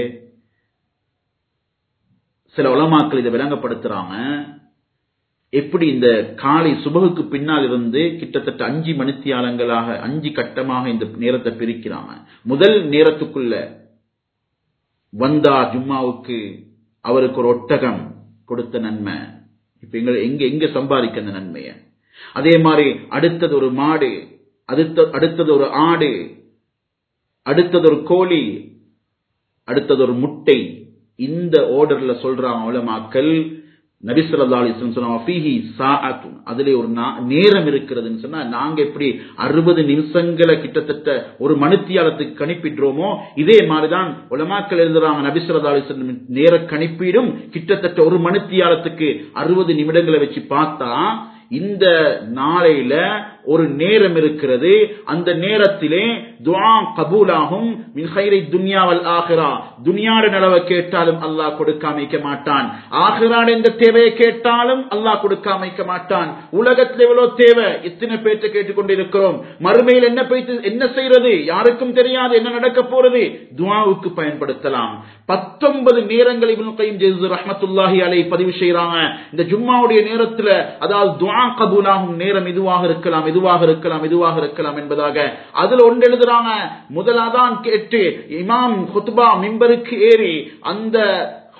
சில உலமாக்கள் இதை விளங்கப்படுத்துறாங்க எப்படி இந்த காலை சுபகுக்கு பின்னால் இருந்து கிட்டத்தட்ட அஞ்சு மணித்தியாலங்களாக அஞ்சு கட்டமாக இந்த நேரத்தை பிரிக்கிறாங்க முதல் நேரத்துக்குள்ள வந்தா ஜும்மாவுக்கு அவருக்கு ஒரு ஒட்டகம் கொடுத்த நன்மை இப்ப எங்க எங்க எங்க சம்பாதிக்க அந்த நன்மைய அதே மாதிரி அடுத்தது ஒரு மாடு அடுத்த அடுத்தது ஒரு ஆடு அடுத்தது ஒரு கோழி அடுத்தது ஒரு முட்டை இந்த ஓர்டர்ல சொல்றாங்க உலமாக்கள் நபிசல்லா அலிஸ்லம் சொன்னாங்க அதுல ஒரு நேரம் இருக்கிறதுன்னு சொன்னா நாங்க எப்படி அறுபது நிமிஷங்களை கிட்டத்தட்ட ஒரு மணித்தியாலத்துக்கு கணிப்பிடுறோமோ இதே மாதிரிதான் உலமாக்கள் எழுதுறாங்க நபிசல்லா அலிஸ்லம் நேர கணிப்பீடும் கிட்டத்தட்ட ஒரு மணித்தியாலத்துக்கு அறுபது நிமிடங்களை வச்சு பார்த்தா இந்த நாளையில ஒரு நேரம் இருக்கிறது அந்த நேரத்திலே துவா கபூலாகும் மின்ஹைரை துன்யாவல் ஆகிறா துனியாட நலவை கேட்டாலும் அல்லாஹ் கொடுக்காமைக்க மாட்டான் ஆகிறான் என்ற தேவையை கேட்டாலும் அல்லாஹ் கொடுக்காமைக்க மாட்டான் உலகத்தில் எவ்வளவு தேவை எத்தனை பேற்ற கேட்டுக்கொண்டிருக்கிறோம் மறுமையில் என்ன போய்த்து என்ன செய்யறது யாருக்கும் தெரியாது என்ன நடக்க போறது துவாவுக்கு பயன்படுத்தலாம் பத்தொன்பது நேரங்கள் இவனு கையும் ஜெய்து ரஹமத்துல்லாஹி அலை பதிவு செய்யறாங்க இந்த ஜும்மாவுடைய நேரத்துல அதாவது துவா கபூலாகும் நேரம் இதுவாக இருக்கலாம் இதுவாக இருக்கலாம் இதுவாக இருக்கலாம் என்பதாக அதுல ஒன்று எழுதுறாங்க முதலாதான் கேட்டு இமாம் ஹுத்பா மிம்பருக்கு ஏறி அந்த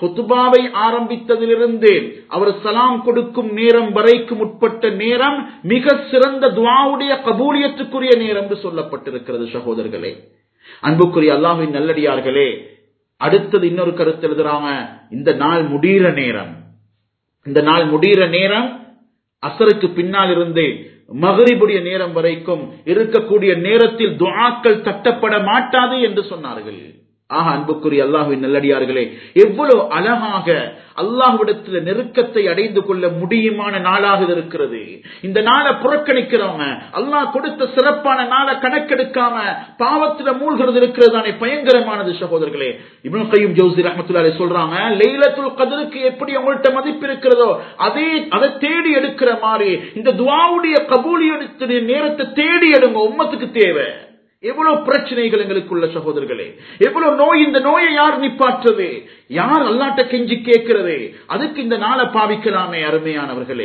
ஹுத்துபாவை ஆரம்பித்ததிலிருந்து அவர் சலாம் கொடுக்கும் நேரம் வரைக்கும் உட்பட்ட நேரம் மிக சிறந்த துவாவுடைய கபூலியத்துக்குரிய நேரம் என்று சொல்லப்பட்டிருக்கிறது சகோதரர்களே அன்புக்குரிய அல்லாஹின் நல்லடியார்களே அடுத்தது இன்னொரு கருத்து எழுதுறாங்க இந்த நாள் முடிகிற நேரம் இந்த நாள் முடிகிற நேரம் அசருக்கு பின்னால் இருந்து மகரிபுடைய நேரம் வரைக்கும் இருக்கக்கூடிய நேரத்தில் துஆக்கள் தட்டப்பட மாட்டாது என்று சொன்னார்கள் ஆக அன்புக்குரிய அல்லாஹுவின் நல்லடியார்களே எவ்வளவு அழகாக அல்லாஹ்விடத்தில் நெருக்கத்தை அடைந்து கொள்ள முடியுமான நாளாக இது இருக்கிறது இந்த நாளை புறக்கணிக்கிறவங்க அல்லாஹ் கொடுத்த சிறப்பான நாளை கணக்கெடுக்காம பாவத்துல மூழ்கிறது இருக்கிறது தானே பயங்கரமானது சகோதரர்களே இப்னு கையும் ஜோசி ரஹமத்துல்லாஹி சொல்றாங்க லைலத்துல் கதருக்கு எப்படி உங்கள்ட்ட மதிப்பு இருக்கிறதோ அதே அதை தேடி எடுக்கிற மாதிரி இந்த துவாவுடைய கபூலியத்துடைய நேரத்தை தேடி எடுங்க உம்மத்துக்கு தேவை எவ்வளவு பிரச்சனைகள் எங்களுக்குள்ள சகோதரர்களே எவ்வளவு நோய் இந்த நோயை யார் நிப்பாற்றுறது யார் அல்லாட்ட கெஞ்சி கேட்கிறது அதுக்கு இந்த நாளை பாவிக்கலாமே அருமையானவர்களே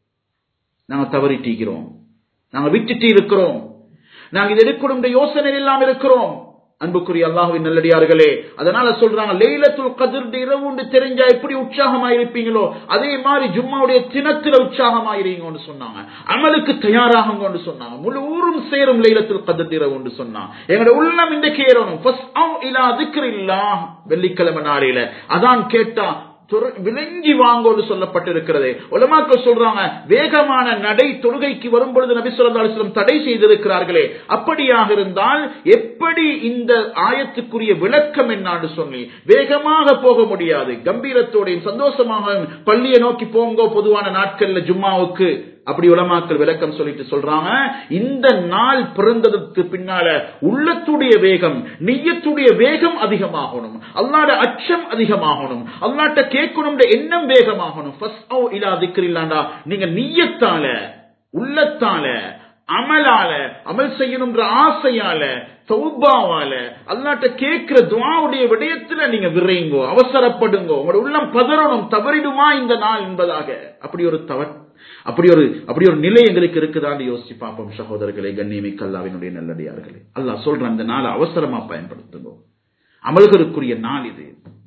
நாங்க தவறிட்டீக்கிறோம் நாங்க விட்டுட்டு இருக்கிறோம் நாங்க இது எடுக்கணும் யோசனை இல்லாம இருக்கிறோம் அன்புக்குரிய அல்லாஹுவின் நல்லடியார்களே அதனால சொல்றாங்க லைலத்துல் கதிர் இரவு தெரிஞ்சா எப்படி உற்சாகமா இருப்பீங்களோ அதே மாதிரி ஜும்மாவுடைய தினத்துல உற்சாகமா இருங்கன்னு சொன்னாங்க அமலுக்கு தயாராகுங்கன்னு சொன்னாங்க முழு ஊரும் சேரும் லைலத்துல் கதிர் இரவு சொன்னாங்க எங்களோட உள்ளம் இன்றைக்கு ஏறணும் இலா திக்ரில்லா வெள்ளிக்கிழமை நாளையில அதான் கேட்டா விளங்கி வாங்கோடு சொல்லப்பட்டிருக்கிறது உலமாக்கள் சொல்றாங்க வேகமான நடை தொழுகைக்கு வரும் பொழுது நபி சொல்லா அலிஸ்லம் தடை செய்திருக்கிறார்களே அப்படியாக இருந்தால் எப்படி இந்த ஆயத்துக்குரிய விளக்கம் என்னான்னு சொல்லி வேகமாக போக முடியாது கம்பீரத்தோடையும் சந்தோஷமாக பள்ளியை நோக்கி போங்கோ பொதுவான நாட்கள்ல ஜும்மாவுக்கு அப்படி உலமாக்கள் விளக்கம் சொல்லிட்டு சொல்றாங்க இந்த நாள் பிறந்ததுக்கு பின்னால உள்ளத்துடைய வேகம் நெய்யத்துடைய வேகம் அதிகமாகணும் அல்லாட அச்சம் அதிகமாகணும் அல்லாட்ட கேட்கணும் எண்ணம் வேகமாகணும் இல்லா திக்கில்லாண்டா நீங்க நீயத்தால உள்ளத்தால அமலால அமல் செய்யணும்ன்ற ஆசையால சௌபாவால அல்லாட்ட கேட்கிற துவாவுடைய விடயத்துல நீங்க விரைங்கோ அவசரப்படுங்கோ உங்களோட உள்ளம் பதறணும் தவறிடுமா இந்த நாள் என்பதாக அப்படி ஒரு தவறு அப்படி ஒரு அப்படி ஒரு நிலை எங்களுக்கு இருக்குதான்னு யோசிச்சு பார்ப்போம் சகோதரர்களே கண்ணியமிக்க அல்லாவினுடைய நல்லடியார்களே அல்லாஹ் சொல்ற அந்த நாளை அவசரமா பயன்படுத்துங்க அமல்களுக்குரிய நாள் இது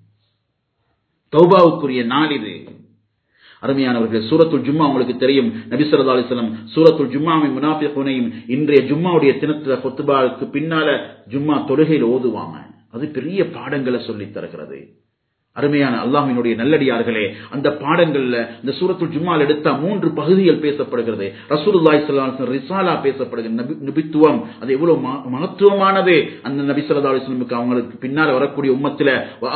தௌபாவுக்குரிய நாள் இது அருமையானவர்கள் சூரத்துல் ஜும்மா உங்களுக்கு தெரியும் நபிசரதா அலிஸ்லாம் சூரத்துல் ஜும்மாவின் முனாஃபிகுனையும் இன்றைய ஜும்மாவுடைய தினத்துல கொத்துபாவுக்கு பின்னால ஜும்மா தொழுகையில் ஓதுவாங்க அது பெரிய பாடங்களை சொல்லி தருகிறது அருமையான அல்லாஹினுடைய நல்லடியார்களே அந்த பாடங்கள்ல இந்த சூரத்துல் ஜும்மால் எடுத்த மூன்று பகுதிகள் பேசப்படுகிறது ரசூலுல்லாய் ரிசாலா பேசப்படுகிறது நபித்துவம் அது எவ்வளவு மகத்துவமானது அந்த நபி சொல்லா அலிஸ்லமுக்கு அவங்களுக்கு பின்னால் வரக்கூடிய உம்மத்துல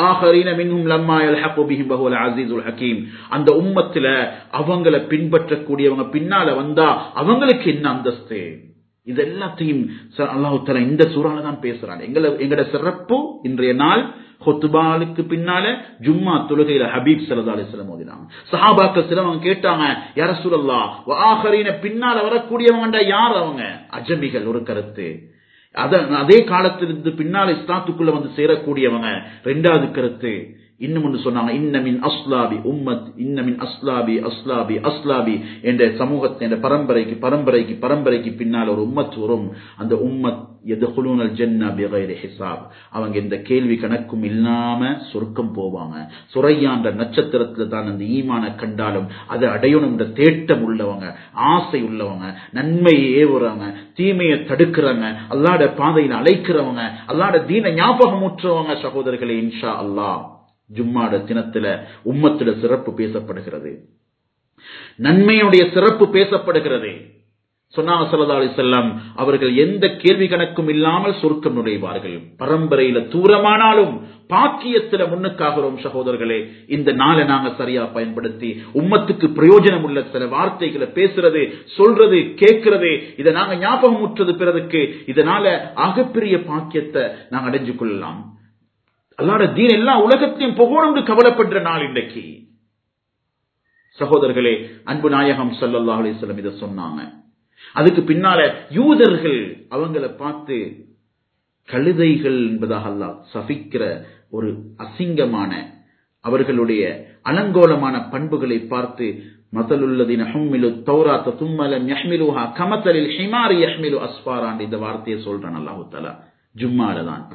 ஹக்கீம் அந்த உம்மத்துல அவங்களை பின்பற்றக்கூடியவங்க பின்னால வந்தா அவங்களுக்கு என்ன அந்தஸ்து இது எல்லாத்தையும் அல்லாஹு தலா இந்த சூறால தான் பேசுறாங்க எங்களை எங்கட சிறப்பு இன்றைய நாள் ஹொத்துபாலுக்கு பின்னால ஜும்மா தொழுகையில ஹபீப் சல்லா அலிஸ்லாம் ஓதினாங்க சஹாபாக்கள் சிலவங்க கேட்டாங்க யார சூழல்லா ஆஹரீன பின்னால வரக்கூடியவங்க யார் அவங்க அஜமிகள் ஒரு கருத்து அதே காலத்திலிருந்து பின்னால இஸ்லாத்துக்குள்ள வந்து சேரக்கூடியவங்க ரெண்டாவது கருத்து இன்னும் ஒன்று சொன்னாங்க இன்னமின் அஸ்லாபி உம்மத் இன்னமின் அஸ்லாபி அஸ்லாபி அஸ்லாபி என்ற சமூகத்தை என்ற பரம்பரைக்கு பரம்பரைக்கு பரம்பரைக்கு பின்னால் ஒரு உம்மத் வரும் அந்த உம்மத் எதுகுலூனல் ஜென்னா பிகைரி ஹிசாப் அவங்க இந்த கேள்வி கணக்கும் இல்லாம சொர்க்கம் போவாங்க சுரையான்ற நட்சத்திரத்துல தான் அந்த ஈமான கண்டாலும் அதை அடையணும்ன்ற தேட்டம் உள்ளவங்க ஆசை உள்ளவங்க நன்மையை ஏவுறவங்க தீமையை தடுக்கிறவங்க அல்லாட பாதையில் அழைக்கிறவங்க அல்லாட தீன ஞாபகம் ஊற்றுறவங்க சகோதரர்களே இன்ஷா அல்லாஹ் ஜும்மாட தினத்துல உம்மத்துல சிறப்பு பேசப்படுகிறது நன்மையுடைய சிறப்பு பேசப்படுகிறது சொன்னாங்க சல்லா அலி செல்லம் அவர்கள் எந்த கேள்வி கணக்கும் இல்லாமல் சுருக்கம் நுழைவார்கள் பரம்பரையில தூரமானாலும் பாக்கியத்துல முன்னுக்காகிறோம் சகோதரர்களே இந்த நாளை நாங்க சரியா பயன்படுத்தி உம்மத்துக்கு பிரயோஜனம் உள்ள சில வார்த்தைகளை பேசுறது சொல்றது கேட்கிறது இதை நாங்க ஞாபகம் ஊற்றது பிறருக்கு இதனால ஆகப்பெரிய பாக்கியத்தை நாங்க அடைஞ்சு கொள்ளலாம் அல்லாட தீன் எல்லா உலகத்தையும் புகழும் கவலைப்படுற நாள் இன்றைக்கு சகோதரர்களே அன்பு நாயகம் சல்லல்லா அலிஸ்லம் இதை சொன்னாங்க அதுக்கு பின்னால யூதர்கள் அவங்கள பார்த்து கழுதைகள் என்பதாக அல்லாஹ் சபிக்கிற ஒரு அசிங்கமான அவர்களுடைய அலங்கோலமான பண்புகளை பார்த்து மதலுள்ளதின் ஹம்மிலு தௌராத்த தும்மலம் யஹ்மிலுஹா கமத்தலில் ஹிமாரி யஹ்மிலு அஸ்பாரான் இந்த வார்த்தையை சொல்றான் அல்லாஹு தலா ஜும்மால தான்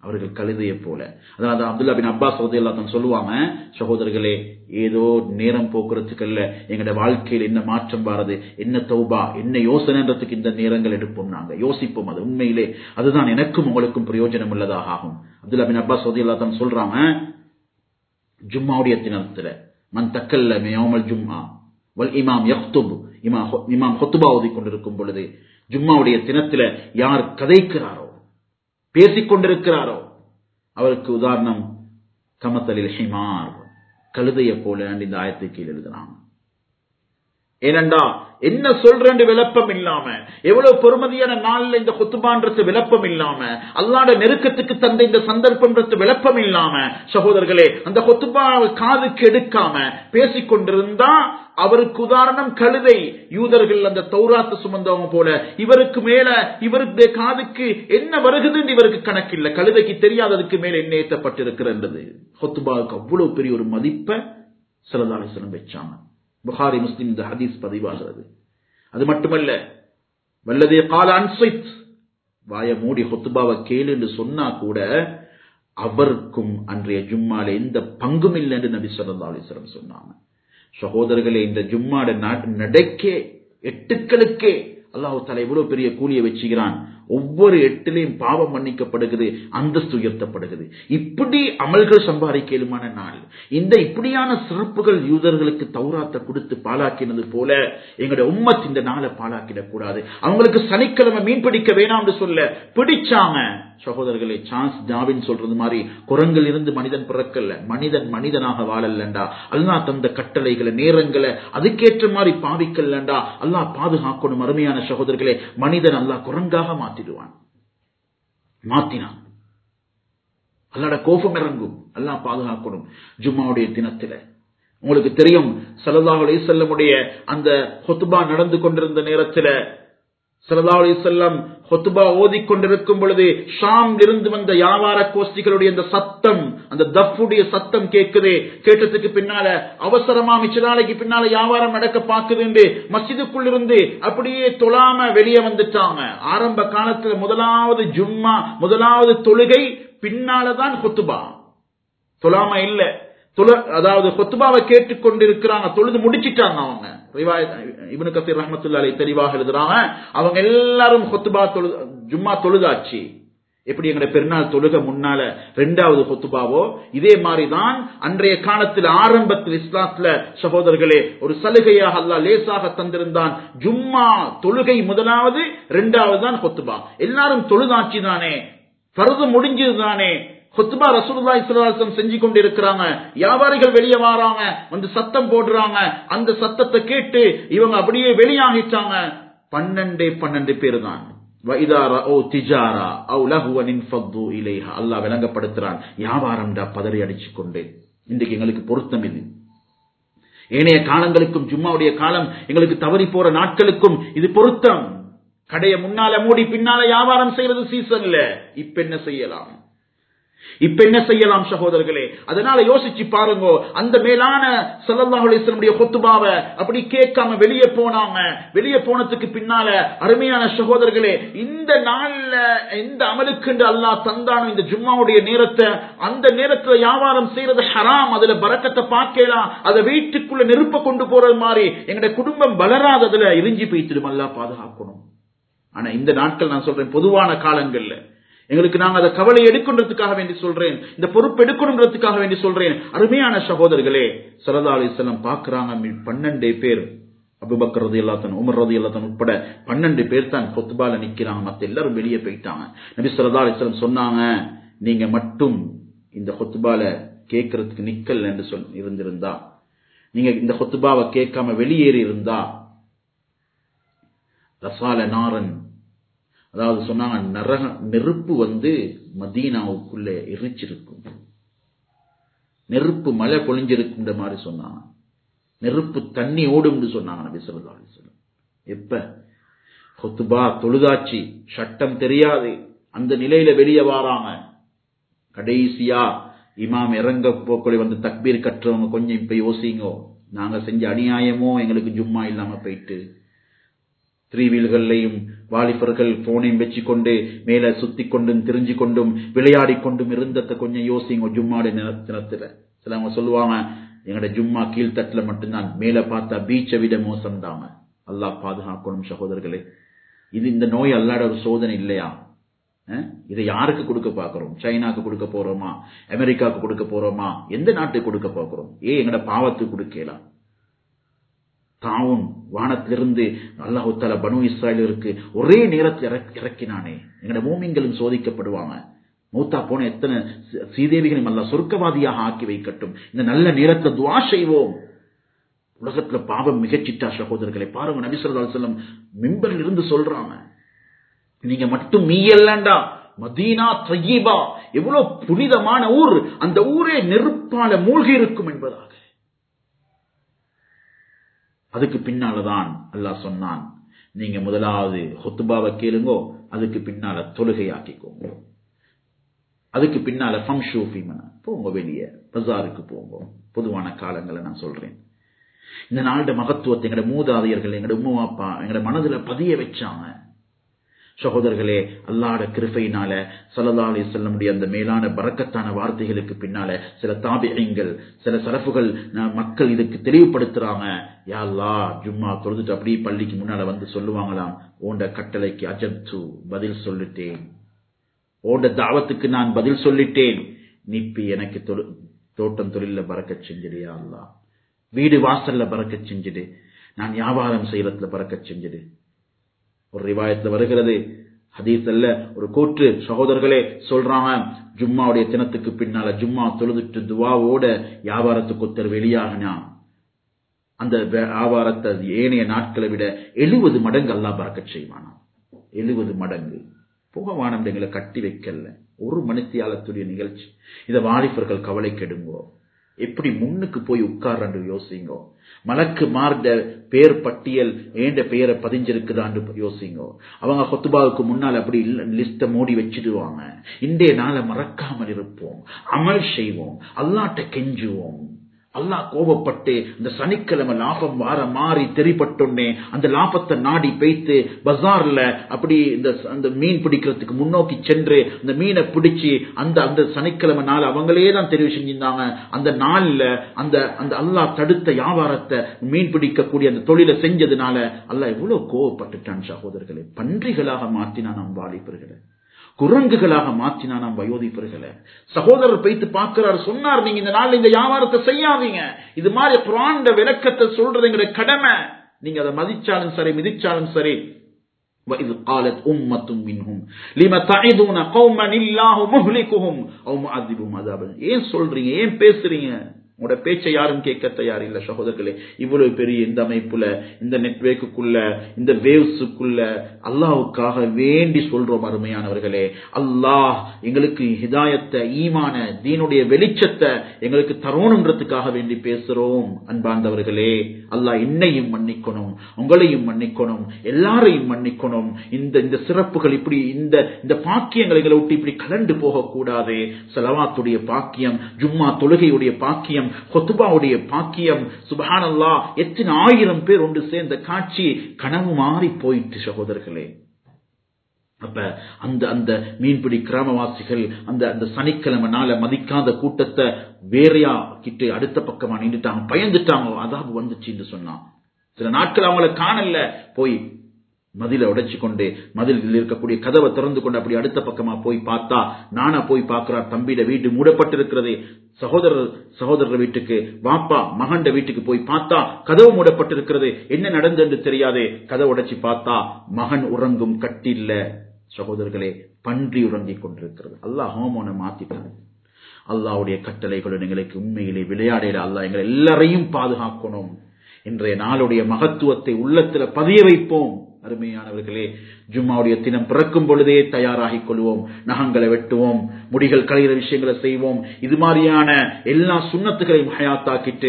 அவர்கள் கழுதையை போல அதாவது அப்துல்லா பின் அப்பாஸ் ரலியல்லாஹு சொல்லுவாங்க சகோதரர்களே ஏதோ நேரம் போக்குறதுக்கு அல்ல எங்களோட வாழ்க்கையில் என்ன மாற்றம் வாரது என்ன தௌபா என்ன யோசனைன்றதுக்கு இந்த நேரங்கள் எடுப்போம் நாங்க யோசிப்போம் அது உண்மையிலே அதுதான் எனக்கும் உங்களுக்கும் பிரயோஜனம் உள்ளதாக ஆகும் அப்துல்லா பின் அப்பாஸ் ரலியல்லாஹு சொல்றாங்க ஜும்மாவுடைய தினத்துல மன் தக்கல்ல யௌமல் ஜும்ஆ வல் இமாம் யக்துப் இமாம் இமாம் ஹுத்பா ஓதி கொண்டிருக்கும் பொழுது ஜும்மாவுடைய தினத்துல யார் கதைக்கிறாரோ பேசிக் கொண்டிருக்கிறாரோ அவருக்கு உதாரணம் கமத்தலில் ஹிமார் கழுதைய போல இந்த ஆயத்தை கீழ் எழுதுறாங்க ஏனண்டா என்ன சொல்றேன்னு விளப்பம் இல்லாம எவ்வளவு பொறுமதியான நாள்ல இந்த குத்துபான்றது விளப்பம் இல்லாம அல்லாட நெருக்கத்துக்கு தந்த இந்த சந்தர்ப்பம்ன்றது விளப்பம் இல்லாம சகோதரர்களே அந்த கொத்துபா காதுக்கு எடுக்காம பேசிக் கொண்டிருந்தா அவருக்கு உதாரணம் கழுதை யூதர்கள் அந்த தௌராத்து சுமந்தவங்க போல இவருக்கு மேல இவருக்கு காதுக்கு என்ன வருகுதுன்னு இவருக்கு கணக்கில்லை கழுதைக்கு தெரியாததுக்கு மேல என்ன ஏற்றப்பட்டிருக்கிறது ஹொத்துபாவுக்கு அவ்வளவு பெரிய ஒரு மதிப்பை சிலதாலேசனம் வச்சாங்க புகாரி முஸ்லிம் இந்த ஹதீஸ் பதிவாகிறது அது மட்டுமல்ல வல்லதே கால அன்சைத் வாய மூடி ஹொத்துபாவை கேளு என்று சொன்னா கூட அவருக்கும் அன்றைய ஜும்மால எந்த பங்கும் இல்லை என்று நபி சொல்லா அலிஸ்லம் சொன்னாங்க சகோதரர்களே இந்த ஜும்மாட நடைக்கே எட்டுக்களுக்கே அல்லாஹு தலா எவ்வளவு பெரிய கூலியை வச்சுக்கிறான் ஒவ்வொரு எட்டிலையும் பாவம் மன்னிக்கப்படுகிறது அந்தஸ்து உயர்த்தப்படுகிறது இப்படி அமல்கள் சம்பாதிக்கலுமான நாள் இந்த இப்படியான சிறப்புகள் யூதர்களுக்கு தௌராத்தை கொடுத்து பாலாக்கினது போல எங்களுடைய உம்மத் இந்த நாளை பாலாக்கிடக் கூடாது அவங்களுக்கு சனிக்கிழமை மீன் பிடிக்க வேணாம்னு சொல்ல பிடிச்சாங்க சகோதரர்களே சான்ஸ் ஜாவின் சொல்றது மாதிரி குரங்கில் இருந்து மனிதன் பிறக்கல்ல மனிதன் மனிதனாக வாழல்லண்டா அல்லா தந்த கட்டளைகளை நேரங்களை அதுக்கேற்ற மாதிரி பாவிக்கல்லண்டா அல்லா பாதுகாக்கணும் அருமையான சகோதரர்களே மனிதன் அல்லா குரங்காக மாத்திடுவான் மாத்தினான் அல்லாட கோபம் இறங்கும் அல்லா பாதுகாக்கணும் ஜும்மாவுடைய தினத்தில உங்களுக்கு தெரியும் சல்லல்லாஹ் அலிசல்லமுடைய அந்த ஹொத்துபா நடந்து கொண்டிருந்த நேரத்தில் சல்லா அலிசல்லம் ஹொத்துபா ஓதிக்கொண்டிருக்கும் பொழுது ஷாம் இருந்து வந்த வியாபார கோஷ்டிகளுடைய அந்த சத்தம் அந்த தஃபுடைய சத்தம் கேட்குது கேட்டதுக்கு பின்னால அவசரமா மிச்ச நாளைக்கு பின்னால வியாபாரம் நடக்க பாக்குது மசிதுக்குள் இருந்து அப்படியே தொழாம வெளியே வந்துட்டாங்க ஆரம்ப காலத்துல முதலாவது ஜும்மா முதலாவது தொழுகை பின்னாலதான் ஹொத்துபா தொழாம இல்ல அதாவது கொத்துபாவை கேட்டுக்கொண்டிருக்கிறாங்க தொழுது முடிச்சிட்டாங்க அவங்க இவனு கசீர் ரஹமத்துல்லாலை தெளிவாக எழுதுறாங்க அவங்க எல்லாரும் கொத்துபா தொழு ஜும்மா தொழுதாச்சு எப்படி எங்களுடைய பெருநாள் தொழுக முன்னால ரெண்டாவது கொத்துபாவோ இதே மாதிரிதான் அன்றைய காலத்தில் ஆரம்பத்தில் இஸ்லாத்துல சகோதரர்களே ஒரு சலுகையாக அல்ல லேசாக தந்திருந்தான் ஜும்மா தொழுகை முதலாவது ரெண்டாவது தான் கொத்துபா எல்லாரும் தொழுதாச்சு தானே பருது முடிஞ்சது தானே ஹொத்துபா ரசூலுல்லா இஸ்லாசம் செஞ்சு கொண்டு இருக்கிறாங்க வியாபாரிகள் வெளியே வராங்க வந்து சத்தம் போடுறாங்க அந்த சத்தத்தை கேட்டு இவங்க அப்படியே வெளியாகிட்டாங்க பன்னெண்டே பன்னெண்டு பேர் தான் அல்லா விளங்கப்படுத்துறான் வியாபாரம்டா பதறி அடிச்சு கொண்டு இன்றைக்கு எங்களுக்கு பொருத்தம் இது ஏனைய காலங்களுக்கும் ஜும்மாவுடைய காலம் எங்களுக்கு தவறி போற நாட்களுக்கும் இது பொருத்தம் கடையை முன்னால மூடி பின்னால வியாபாரம் செய்யறது சீசன்ல இப்ப என்ன செய்யலாம் இப்ப என்ன செய்யலாம் சகோதரர்களே அதனால யோசிச்சு பாருங்க அந்த மேலான சல்லாஹுடைய கொத்துபாவ அப்படி கேட்காம வெளியே போனாங்க வெளியே போனதுக்கு பின்னால அருமையான சகோதரர்களே இந்த நாள்ல எந்த அமலுக்கு அல்லாஹ் தந்தானோ இந்த ஜும்மாவுடைய நேரத்தை அந்த நேரத்துல வியாபாரம் செய்யறது ஹராம் அதுல பறக்கத்தை பார்க்கலாம் அதை வீட்டுக்குள்ள நெருப்ப கொண்டு போறது மாதிரி எங்களுடைய குடும்பம் வளராததுல இறிஞ்சி பெய்த்திடும் அல்லா பாதுகாக்கணும் ஆனா இந்த நாட்கள் நான் சொல்றேன் பொதுவான காலங்கள்ல எங்களுக்கு நாங்க அதை கவலை எடுக்கணுன்றதுக்காக வேண்டி சொல்றேன் இந்த பொறுப்பு எடுக்கணுன்றதுக்காக வேண்டி சொல்றேன் அருமையான சகோதரர்களே சரதா அலிஸ்லாம் பாக்குறாங்க பன்னெண்டே பேர் அபுபக்கர் ரதி எல்லாத்தன் உமர் ரதி எல்லாத்தன் உட்பட பன்னெண்டு பேர் தான் கொத்துபால நிக்கிறாங்க மத்த எல்லாரும் வெளியே போயிட்டாங்க நபி சரதா அலிஸ்லாம் சொன்னாங்க நீங்க மட்டும் இந்த கொத்துபால கேட்கறதுக்கு நிக்கல் என்று சொல் இருந்திருந்தா நீங்க இந்த கொத்துபாவை கேட்காம வெளியேறி இருந்தா ரசால நாரன் அதாவது சொன்னாங்க நரக நெருப்பு வந்து மதீனாவுக்குள்ள எரிச்சிருக்கும் நெருப்பு மழை பொழிஞ்சிருக்கும் மாதிரி சொன்னாங்க நெருப்பு தண்ணி ஓடும் சொன்னாங்க நபி சொல்லா அலிஸ்லம் எப்ப ஹொத்துபா தொழுதாச்சி சட்டம் தெரியாது அந்த நிலையில வெளியே வாராங்க கடைசியா இமாம் இறங்க போக்குள்ள வந்து தக்பீர் கட்டுறவங்க கொஞ்சம் இப்ப யோசிங்கோ நாங்க செஞ்ச அநியாயமோ எங்களுக்கு ஜும்மா இல்லாம போயிட்டு த்ரீ வீல்கள்லையும் வாலிபர்கள் போனையும் வச்சு கொண்டு மேல சுத்தி கொண்டும் திரிஞ்சு கொண்டும் விளையாடி கொண்டும் இருந்தத கொஞ்சம் யோசிங்க ஜும்மாட தினத்துல சிலவங்க சொல்லுவாங்க எங்கட ஜும்மா கீழ்த்தட்டுல மட்டும்தான் மேல பார்த்தா பீச்சை விட மோசம் தாங்க அல்லாஹ் பாதுகாக்கணும் சகோதரர்களே இது இந்த நோய் அல்லாட ஒரு சோதனை இல்லையா அஹ்? இதை யாருக்கு கொடுக்க பார்க்கிறோம் சைனாக்கு கொடுக்க போறோமா அமெரிக்காவுக்கு கொடுக்க போறோமா எந்த நாட்டுக்கு கொடுக்க பார்க்கிறோம் ஏன் எங்கட பாவத்துக்கு கொடுக்கலாம் தாவும் வானத்திலிருந்து அல்லாஹு தாலா பனு இஸ்ராயலருக்கு ஒரே நேரத்தில் இறக்- இறக்கினானே எங்கட மூமிங்களும் சோதிக்கப்படுவாங்க மூத்தா போன எத்தனை சி- சீதேவிகளையும் அல்ல சொர்க்கவாதியாக ஆக்கி வைக்கட்டும் இந்த நல்ல நேரத்துல துவா செய்வோம் உலகத்துல பாவம் மிகச்சிட்டா சகோதரர்களை பாருங்க நபி ஸல்லல்லாஹு அலைஹி வஸல்லம் மிம்பரில் இருந்து சொல்றாங்க நீங்க மட்டும் மீயல்லண்டா மதீனா தையீபா எவ்வளவு புனிதமான ஊர் அந்த ஊரே நெருப்பால மூழ்கி இருக்கும் என்பதாக அதுக்கு பின்னாலதான் அல்லாஹ் சொன்னான் நீங்க முதலாவது ஹுத்துபாவை கேளுங்கோ அதுக்கு பின்னால தொழுகையாக்கிக்கோங்க அதுக்கு பின்னால ஃபம்ஷூ ஃபீமன போங்க வெளியே பஜாருக்கு போங்க பொதுவான காலங்களை நான் சொல்றேன் இந்த நாளோட மகத்துவத்தை எங்கட மூதாதையர்கள் எங்கட உம்மா அப்பா எங்கட மனதுல பதிய வச்சாங்க சகோதரர்களே அல்லாட கிருபையினால ஸல்லல்லாஹு அலைஹி வஸல்லமுடைய அந்த மேலான பரக்கத்தான வார்த்தைகளுக்கு பின்னால சில தாபியங்கள் சில சலஃபுகள் ந- மக்கள் இதுக்கு தெளிவுபடுத்துறாங்க யா அல்லாஹ் ஜும்மா தொழுதுட்டு அப்படியே பள்ளிக்கு முன்னால வந்து சொல்லுவாங்களாம் ஓண்ட கட்டளைக்கு அஜப்து பதில் சொல்லிட்டேன் ஓண்ட தாவத்துக்கு நான் பதில் சொல்லிட்டேன் நிப்பி எனக்கு தொழு- தோட்டம் தொழில பறக்கச் செஞ்சிடு யா அல்லாஹ் வீடு வாசல்ல பறக்கச் செஞ்சிடு நான் வியாபாரம் செய்யறதுல பறக்கச் செஞ்சிடு ஒரு ரிவாயத்துல வருகிறது ஹதீஸ் அல்ல ஒரு கூற்று சகோதரர்களே சொல்றாங்க ஜும்மாவுடைய தினத்துக்கு பின்னால ஜும்மா தொழுதுட்டு துவாவோட வியாபாரத்துக்கு ஒருத்தர் வெளியாகினா அந்த வே- வியாபாரத்தை ஏனைய நாட்களை விட எழுபது மடங்கு அல்லாஹ் பறக்கச் செய்வானாம் எழுபது மடங்கு புகவானம் எங்களை கட்டி வைக்கல ஒரு மணித்தியாலத்துடைய நிகழ்ச்சி இத வாலிபர்கள் கவலை கெடுங்கோ எப்படி முன்னுக்கு போய் உட்கார்றன்னு யோசிங்கோ மலக்கு மார்ட பேர் பட்டியல் ஏண்ட பெயரை பதிஞ்சிருக்குதான்னு யோசிங்கோ அவங்க ஹொத்துபாவுக்கு முன்னால் அப்படி லிஸ்ட மூடி வச்சிடுவாங்க இன்றைய நாளை மறக்காமல் இருப்போம் அமல் செய்வோம் அல்லாட்ட கெஞ்சுவோம் அல்லாஹ் கோபப்பட்டு இந்த சனிக்கிழமை லாபம் வார மாறி தெரிப்பட்டோன்னே அந்த லாபத்தை நாடி பெய்த்து பஜார்ல அப்படி இந்த அந்த மீன் பிடிக்கிறதுக்கு முன்னோக்கி சென்று அந்த மீனை பிடிச்சி அந்த அந்த சனிக்கிழமை நாள் அவங்களே தான் தெரிவு செஞ்சிருந்தாங்க அந்த நாள்ல அந்த அந்த அல்லாஹ் தடுத்த வியாபாரத்தை மீன் பிடிக்கக்கூடிய அந்த தொழிலை செஞ்சதுனால அல்லாஹ் எவ்வளவு கோவப்பட்டுட்டான் சகோதரர்களே பன்றிகளாக மாற்றினான் நம் வாலிபர்களை குரங்குகளாக மாற்றினா நாம் வயோதிப்பர்களை சகோதரர் பைத்து பார்க்கிறார் சொன்னார் நீங்க இந்த நாள்ல இந்த வியாபாரத்தை செய்யாதீங்க இது மாதிரி குரான்ட விளக்கத்தை சொல்றது எங்களுடைய கடமை நீங்க அதை மதிச்சாலும் சரி மிதிச்சாலும் சரி وإذ قالت أمة منهم لما تعدون قوما الله مهلكهم أو معذبهم عذابا ஏன் சொல்றீங்க ஏன் பேசுறீங்க உங்களோட பேச்சை யாரும் கேட்க தயார் இல்ல சகோதரர்களே இவ்வளவு பெரிய இந்த அமைப்புல இந்த நெட்வொர்க்குள்ள இந்த வேவ்ஸுக்குள்ள அல்லாஹ்வுக்காக வேண்டி சொல்றோம் அருமையானவர்களே அல்லாஹ் எங்களுக்கு ஹிதாயத்தை ஈமான தீனுடைய வெளிச்சத்தை எங்களுக்கு தரோணுன்றதுக்காக வேண்டி பேசுறோம் அன்பார்ந்தவர்களே அல்லாஹ் என்னையும் மன்னிக்கணும் உங்களையும் மன்னிக்கணும் எல்லாரையும் மன்னிக்கணும் இந்த இந்த சிறப்புகள் இப்படி இந்த இந்த பாக்கியங்களை எங்களை விட்டு இப்படி கலண்டு போகக்கூடாது செலவாத்துடைய பாக்கியம் ஜும்மா தொழுகையுடைய பாக்கியம் கொத்துபாவுடைய பாக்கியம் சுபஹானல்லா எத்தனை ஆயிரம் பேர் ஒன்று சேர்ந்த காட்சி கனவு மாறி போயிட்டு சகோதரர்களே அப்ப அந்த அந்த மீன்பிடி கிராமவாசிகள் அந்த அந்த சனிக்கிழமை நாள மதிக்காத கூட்டத்தை வேறையா கிட்டு அடுத்த பக்கமா நின்றுட்டாங்க பயந்துட்டாங்க அதாபு வந்துச்சு என்று சொன்னான் சில நாட்கள் அவங்கள காணல போய் மதில உடைச்சு கொண்டு மதிலில் இருக்கக்கூடிய கதவை திறந்து கொண்டு அப்படி அடுத்த பக்கமா போய் பார்த்தா நானா போய் பார்க்கிறார் தம்பிட வீடு மூடப்பட்டிருக்கிறது சகோதரர் சகோதரர் வீட்டுக்கு வாப்பா மகண்ட வீட்டுக்கு போய் பார்த்தா கதவு மூடப்பட்டிருக்கிறது என்ன நடந்தது தெரியாதே கதவை உடைச்சு பார்த்தா மகன் உறங்கும் கட்டில்ல சகோதரர்களே பன்றி உறங்கிக் கொண்டிருக்கிறது அல்லாஹ் ஹோமோனை மாத்திட்டாங்க அல்லாஹ்வுடைய கட்டளைகளுடன் எங்களுக்கு உண்மையிலே விளையாடையில அல்லாஹ் எங்களை எல்லாரையும் பாதுகாக்கணும் இன்றைய நாளுடைய மகத்துவத்தை உள்ளத்துல பதிய வைப்போம் அருமையானவர்களே ஜும்மாவுடைய தினம் பிறக்கும் பொழுதே தயாராகிக் கொள்வோம் நகங்களை வெட்டுவோம் முடிகள் களைகிற விஷயங்களை செய்வோம் இது மாதிரியான எல்லா சுண்ணத்துகளையும் ஹயாத்தாக்கிட்டு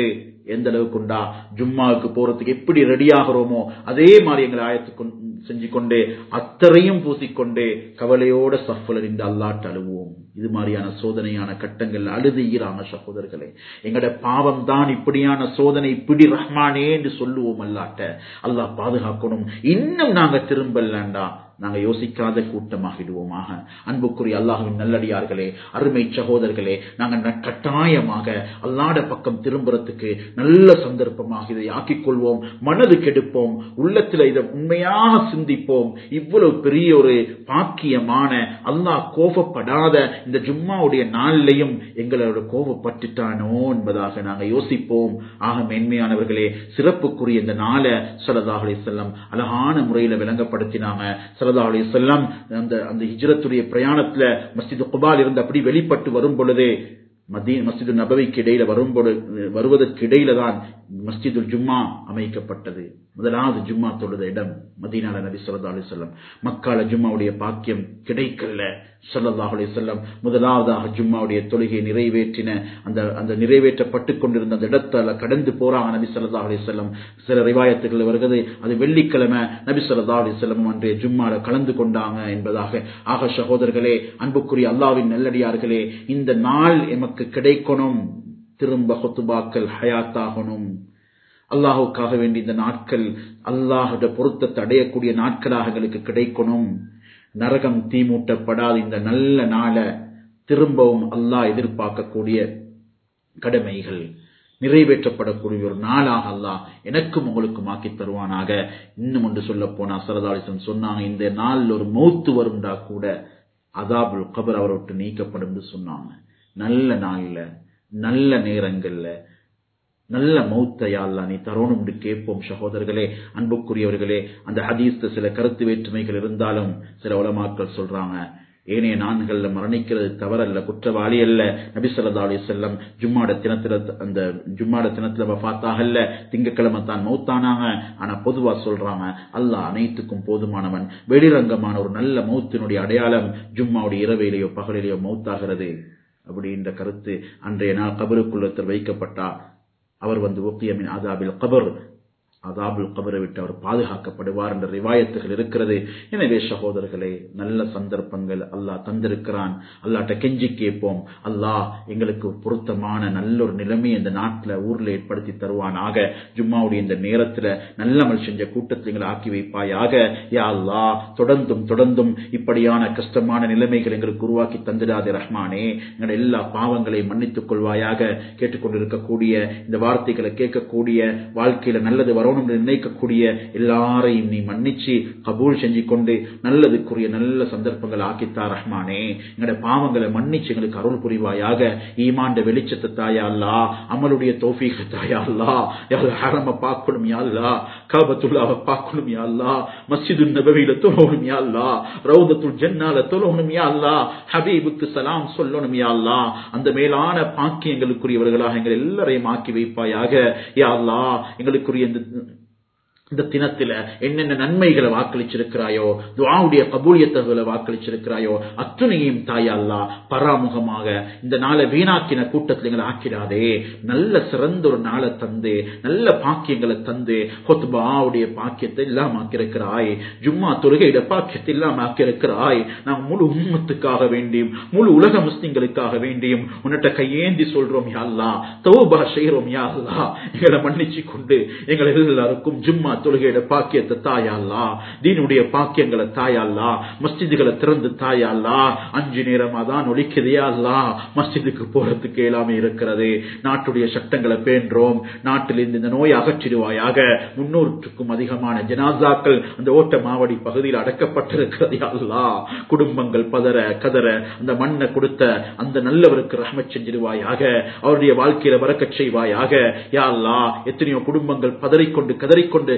எந்த அளவுக்குண்டா ஜும்மாவுக்கு போறதுக்கு எப்படி ரெடி ஆகிறோமோ அதே மாதிரி எங்களை ஆயத்து செஞ்சு கொண்டு அத்தரையும் பூசிக்கொண்டு கவலையோட சஃபல நின்று அல்லாட்டு அழுவோம் இது மாதிரியான சோதனையான கட்டங்கள் அழுதுகிறாங்க சகோதரர்களே எங்கட பாவம் தான் இப்படியான சோதனை பிடி ரஹ்மானே என்று சொல்லுவோம் அல்லாட்ட அல்லாஹ் பாதுகாக்கணும் இன்னும் நாங்க திரும்பலாண்டா நாங்க யோசிக்காத கூட்டமாகிடுவோமாக அன்புக்குரிய அல்லாஹுவின் நல்லடியார்களே அருமை சகோதரர்களே நாங்க கட்டாயமாக அல்லாட பக்கம் திரும்புறதுக்கு நல்ல சந்தர்ப்பமாக இதை ஆக்கிக் கொள்வோம் மனது கெடுப்போம் உள்ளத்துல இதை உண்மையாக சிந்திப்போம் இவ்வளவு பெரிய ஒரு பாக்கியமான அல்லாஹ் கோபப்படாத இந்த ஜும்மாவுடைய நாளிலையும் எங்களோட கோபப்பட்டுட்டானோ என்பதாக நாங்க யோசிப்போம் ஆக மென்மையானவர்களே சிறப்புக்குரிய இந்த நாளை சொல்லதாக செல்லம் அழகான முறையில விளங்கப்படுத்தினாங்க சல்லா அலி செல்லம் அந்த அந்த ஹிஜ்ரத்துடைய பிரயாணத்துல மஸ்ஜித் குபால் இருந்து அப்படி வெளிப்பட்டு வரும் பொழுதே மத்திய மஸ்ஜிது நபவிக்கு இடையில வரும்போது வருவதற்கு இடையில தான் மஸ்ஜிதுல் ஜும்மா அமைக்கப்பட்டது முதலாவது ஜும்மா தொழுத இடம் மதீனால நபி சொல்லா அலி சொல்லம் மக்கால ஜும்மாவுடைய பாக்கியம் கிடைக்கல சொல்லல்லாஹ் அலி சொல்லம் முதலாவதாக ஜும்மாவுடைய தொழுகையை நிறைவேற்றின அந்த அந்த நிறைவேற்றப்பட்டு கொண்டிருந்த அந்த இடத்தால கடந்து போறாங்க நபி சொல்லா அலி சொல்லம் சில ரிவாயத்துகள் வருகிறது அது வெள்ளிக்கிழமை நபி சொல்லா அலி சொல்லம் அன்றைய ஜும்மால கலந்து கொண்டாங்க என்பதாக ஆக சகோதரர்களே அன்புக்குரிய அல்லாவின் நல்லடியார்களே இந்த நாள் எமக்கு கிடைக்கணும் திரும்ப ஹொத்துபாக்கள் ஹயாத்தாகணும் அல்லாஹுக்காக வேண்டிய இந்த நாட்கள் அல்லாஹுட பொருத்தத்தை அடையக்கூடிய நாட்களாக எங்களுக்கு கிடைக்கணும் நரகம் தீமூட்டப்படாத இந்த நல்ல நாளை திரும்பவும் அல்லாஹ் எதிர்பார்க்கக்கூடிய கடமைகள் நிறைவேற்றப்படக்கூடிய ஒரு நாளாக அல்லாஹ் எனக்கும் உங்களுக்கும் ஆக்கி தருவானாக இன்னும் ஒன்று சொல்ல போனா சரதாலிசன் சொன்னாங்க இந்த நாளில் ஒரு மௌத்து வரும்டா கூட அதாபுல் கபர் அவரோட்டு நீக்கப்படும் சொன்னாங்க நல்ல நாள்ல நல்ல நேரங்கள்ல நல்ல மௌத்தையால் நீ தரோணும் என்று கேட்போம் சகோதரர்களே அன்புக்குரியவர்களே அந்த ஹதீஸ்ல சில கருத்து வேற்றுமைகள் இருந்தாலும் சில உலமாக்கள் சொல்றாங்க ஏனைய நான்கள்ல மரணிக்கிறது தவறல்ல குற்றவாளி அல்ல நபி சொல்லா அலி செல்லம் ஜும்மாட தினத்துல அந்த ஜும்மாட தினத்துல வஃத்தாகல்ல திங்கக்கிழமை தான் மௌத்தானாங்க ஆனா பொதுவா சொல்றாங்க அல்லாஹ் அனைத்துக்கும் போதுமானவன் வெளிரங்கமான ஒரு நல்ல மௌத்தினுடைய அடையாளம் ஜும்மாவுடைய இரவையிலேயோ பகலிலேயோ மௌத்தாகிறது அப்படின்ற கருத்து அன்றைய நாள் கபருக்குள்ளத்தில் வைக்கப்பட்டா அவர் வந்து ஒக்கியமின் ஆதாபில் கபர் அதாபுல் கபரை விட்டு அவர் பாதுகாக்கப்படுவார் என்ற ரிவாயத்துகள் இருக்கிறது எனவே சகோதரர்களே நல்ல சந்தர்ப்பங்கள் அல்லாஹ் தந்திருக்கிறான் அல்லாட்ட கெஞ்சி கேட்போம் அல்லாஹ் எங்களுக்கு பொருத்தமான நல்ல ஒரு நிலைமை இந்த நாட்டில் ஊர்ல ஏற்படுத்தி தருவானாக ஜும்மாவுடைய இந்த நேரத்தில் நல்லமல் செஞ்ச கூட்டத்தில் எங்களை ஆக்கி வைப்பாயாக யா அல்லாஹ் தொடர்ந்தும் தொடர்ந்தும் இப்படியான கஷ்டமான நிலைமைகள் எங்களுக்கு உருவாக்கி தந்திடாதே ரஹ்மானே எங்களுடைய எல்லா பாவங்களையும் மன்னித்துக் கொள்வாயாக கேட்டுக்கொண்டிருக்கக்கூடிய இந்த வார்த்தைகளை கேட்கக்கூடிய வாழ்க்கையில நல்லது வரணும் என்று நினைக்கக்கூடிய எல்லாரையும் நீ மன்னிச்சு கபூல் செஞ்சு கொண்டு நல்லதுக்குரிய நல்ல சந்தர்ப்பங்கள் ஆக்கித்தா ரஹ்மானே எங்களுடைய பாவங்களை மன்னிச்சு எங்களுக்கு அருள் புரிவாயாக ஈமாண்ட வெளிச்சத்தை தாயா அல்லா அமலுடைய தோஃபீக தாயா அல்லா யாரு ஹரம பார்க்கணும் யாழ்லா காபத்துல்லாவை பார்க்கணும் யாழ்லா மஸ்ஜிது நபவியில தொழணும் யாழ்லா ரவுதத்துல் ஜன்னால தொழணும் யாழ்லா ஹபீபுக்கு சலாம் சொல்லணும் யாழ்லா அந்த மேலான பாக்கியங்களுக்குரியவர்களாக எங்கள் எல்லாரையும் ஆக்கி வைப்பாயாக யாழ்லா எங்களுக்குரிய இந்த இந்த தினத்துல என்னென்ன நன்மைகளை வாக்களிச்சிருக்கிறாயோ துவாவுடைய கபூலியத்தகளை வாக்களிச்சிருக்கிறாயோ அத்துணையும் தாயல்லா பராமுகமாக இந்த நாளை வீணாக்கின கூட்டத்தில் எங்களை ஆக்கிடாதே நல்ல சிறந்த ஒரு நாளை தந்து நல்ல பாக்கியங்களை தந்து ஹொத்பாவுடைய பாக்கியத்தை இல்லாம ஆக்கியிருக்கிறாய் ஜும்மா தொழுகையிட பாக்கியத்தை இல்லாம ஆக்கியிருக்கிறாய் நாம் முழு உம்மத்துக்காக வேண்டியும் முழு உலக முஸ்லிம்களுக்காக வேண்டியும் உன்னிட்ட கையேந்தி சொல்றோம் யாழ்லா தௌபா செய்யறோம் யாழ்லா எங்களை மன்னிச்சு கொண்டு எங்களை எல்லாருக்கும் ஜும்மா தொழுகையோட பாக்கியத்தை தாயாலா தீனுடைய பாக்கியங்களை தாயாலா மஸ்ஜிதுகளை திறந்து தாயாலா அஞ்சு நேரமா தான் ஒழிக்குதையா அல்லா மஸ்ஜிதுக்கு போறதுக்கு எல்லாமே இருக்கிறது நாட்டுடைய சட்டங்களை பேன்றோம் நாட்டில் இருந்து இந்த நோயை அகற்றிடுவாயாக முன்னூற்றுக்கும் அதிகமான ஜனாசாக்கள் அந்த ஓட்ட மாவடி பகுதியில் அடக்கப்பட்டிருக்கிறது அல்லா குடும்பங்கள் பதற கதற அந்த மண்ணை கொடுத்த அந்த நல்லவருக்கு ரஹமச் செஞ்சிருவாயாக அவருடைய வாழ்க்கையில வரக்கச் செய்வாயாக யா அல்லா எத்தனையோ குடும்பங்கள் பதறிக்கொண்டு கதறிக்கொண்டு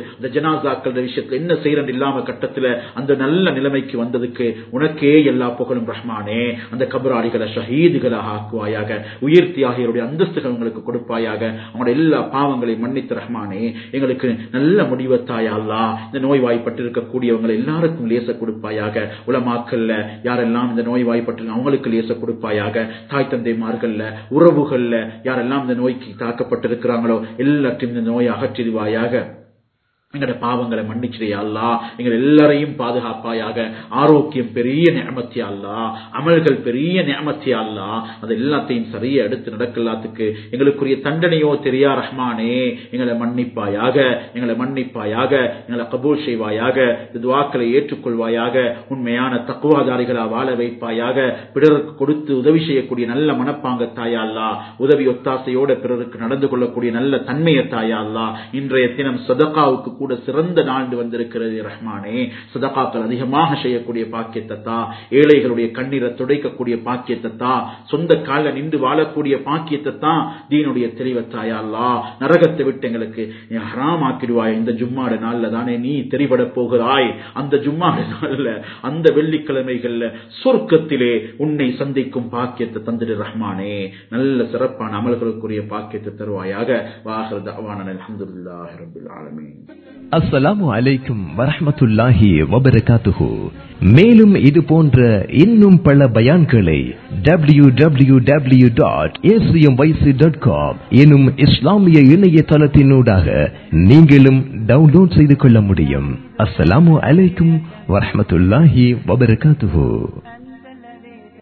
அந்த ஜனாசாக்கள் விஷயத்துல என்ன செய்யறது இல்லாம கட்டத்துல அந்த நல்ல நிலைமைக்கு வந்ததுக்கு உனக்கே எல்லா புகழும் ரஹ்மானே அந்த கபராளிகளை ஷஹீதுகளாக ஆக்குவாயாக உயிர் தியாகிகளுடைய அந்தஸ்துகள் உங்களுக்கு கொடுப்பாயாக அவங்களோட எல்லா பாவங்களையும் மன்னித்து ரஹ்மானே எங்களுக்கு நல்ல முடிவத்தாயா அல்லா இந்த நோய்வாய்ப்பட்டு இருக்கக்கூடியவங்களை எல்லாருக்கும் லேச கொடுப்பாயாக உலமாக்கல்ல யாரெல்லாம் இந்த நோய்வாய்ப்பட்டு அவங்களுக்கு லேச கொடுப்பாயாக தாய் தந்தைமார்கள்ல உறவுகள்ல யாரெல்லாம் இந்த நோய்க்கு தாக்கப்பட்டிருக்கிறாங்களோ எல்லாத்தையும் இந்த நோயை அகற்றிடுவாயாக எங்களோட பாவங்களை மன்னிச்சிடையா அல்லா எங்கள் எல்லாரையும் பாதுகாப்பாயாக ஆரோக்கியம் பெரிய நியமத்தியா அல்லா அமல்கள் பெரிய நியமத்தியா அல்லா அது எல்லாத்தையும் சரியா எடுத்து நடக்கலாத்துக்கு எங்களுக்குரிய தண்டனையோ தெரியா ரஹ்மானே எங்களை மன்னிப்பாயாக எங்களை மன்னிப்பாயாக எங்களை கபூல் செய்வாயாக இந்த துவாக்களை ஏற்றுக்கொள்வாயாக உண்மையான தக்குவாதாரிகளா வாழ வைப்பாயாக பிறருக்கு கொடுத்து உதவி செய்யக்கூடிய நல்ல மனப்பாங்கத்தாயா அல்லா உதவி ஒத்தாசையோட பிறருக்கு நடந்து கொள்ளக்கூடிய நல்ல தன்மையத்தாயா அல்லா இன்றைய தினம் சதகாவுக்கு கூட சிறந்த நாள் வந்திருக்கிறது ரஹ்மானே சதகாக்கள் அதிகமாக செய்யக்கூடிய பாக்கியத்தை தா ஏழைகளுடைய கண்ணீரை துடைக்கக்கூடிய பாக்கியத்தை தா சொந்த கால நின்று வாழக்கூடிய பாக்கியத்தை தான் தீனுடைய தெளிவத்தாயா அல்லா நரகத்தை விட்டு எங்களுக்கு ஹராம் ஆக்கிடுவாய் இந்த ஜும்மாட நாள்ல தானே நீ தெரிபட போகிறாய் அந்த ஜும்மாட நாள்ல அந்த வெள்ளிக்கிழமைகள்ல சொர்க்கத்திலே உன்னை சந்திக்கும் பாக்கியத்தை தந்துடு ரஹ்மானே நல்ல சிறப்பான அமல்களுக்குரிய பாக்கியத்தை தருவாயாக வாஹர் தவான அலமதுல்லாஹி ரபில் ஆலமீன் அஸ்ஸலாமு அலைக்கும் வரஹ்மத்துல்லாஹி வபரகாத்துஹு மேலும் இது போன்ற இன்னும் பல பயான்களை W W W dot dot com எனும் இஸ்லாமிய இணையதளத்தினூடாக நீங்களும் டவுன்லோட் செய்து கொள்ள முடியும் அஸ்ஸலாமு அலைக்கும் வரஹ்மத்துல்லாஹி வபரகாத்துஹு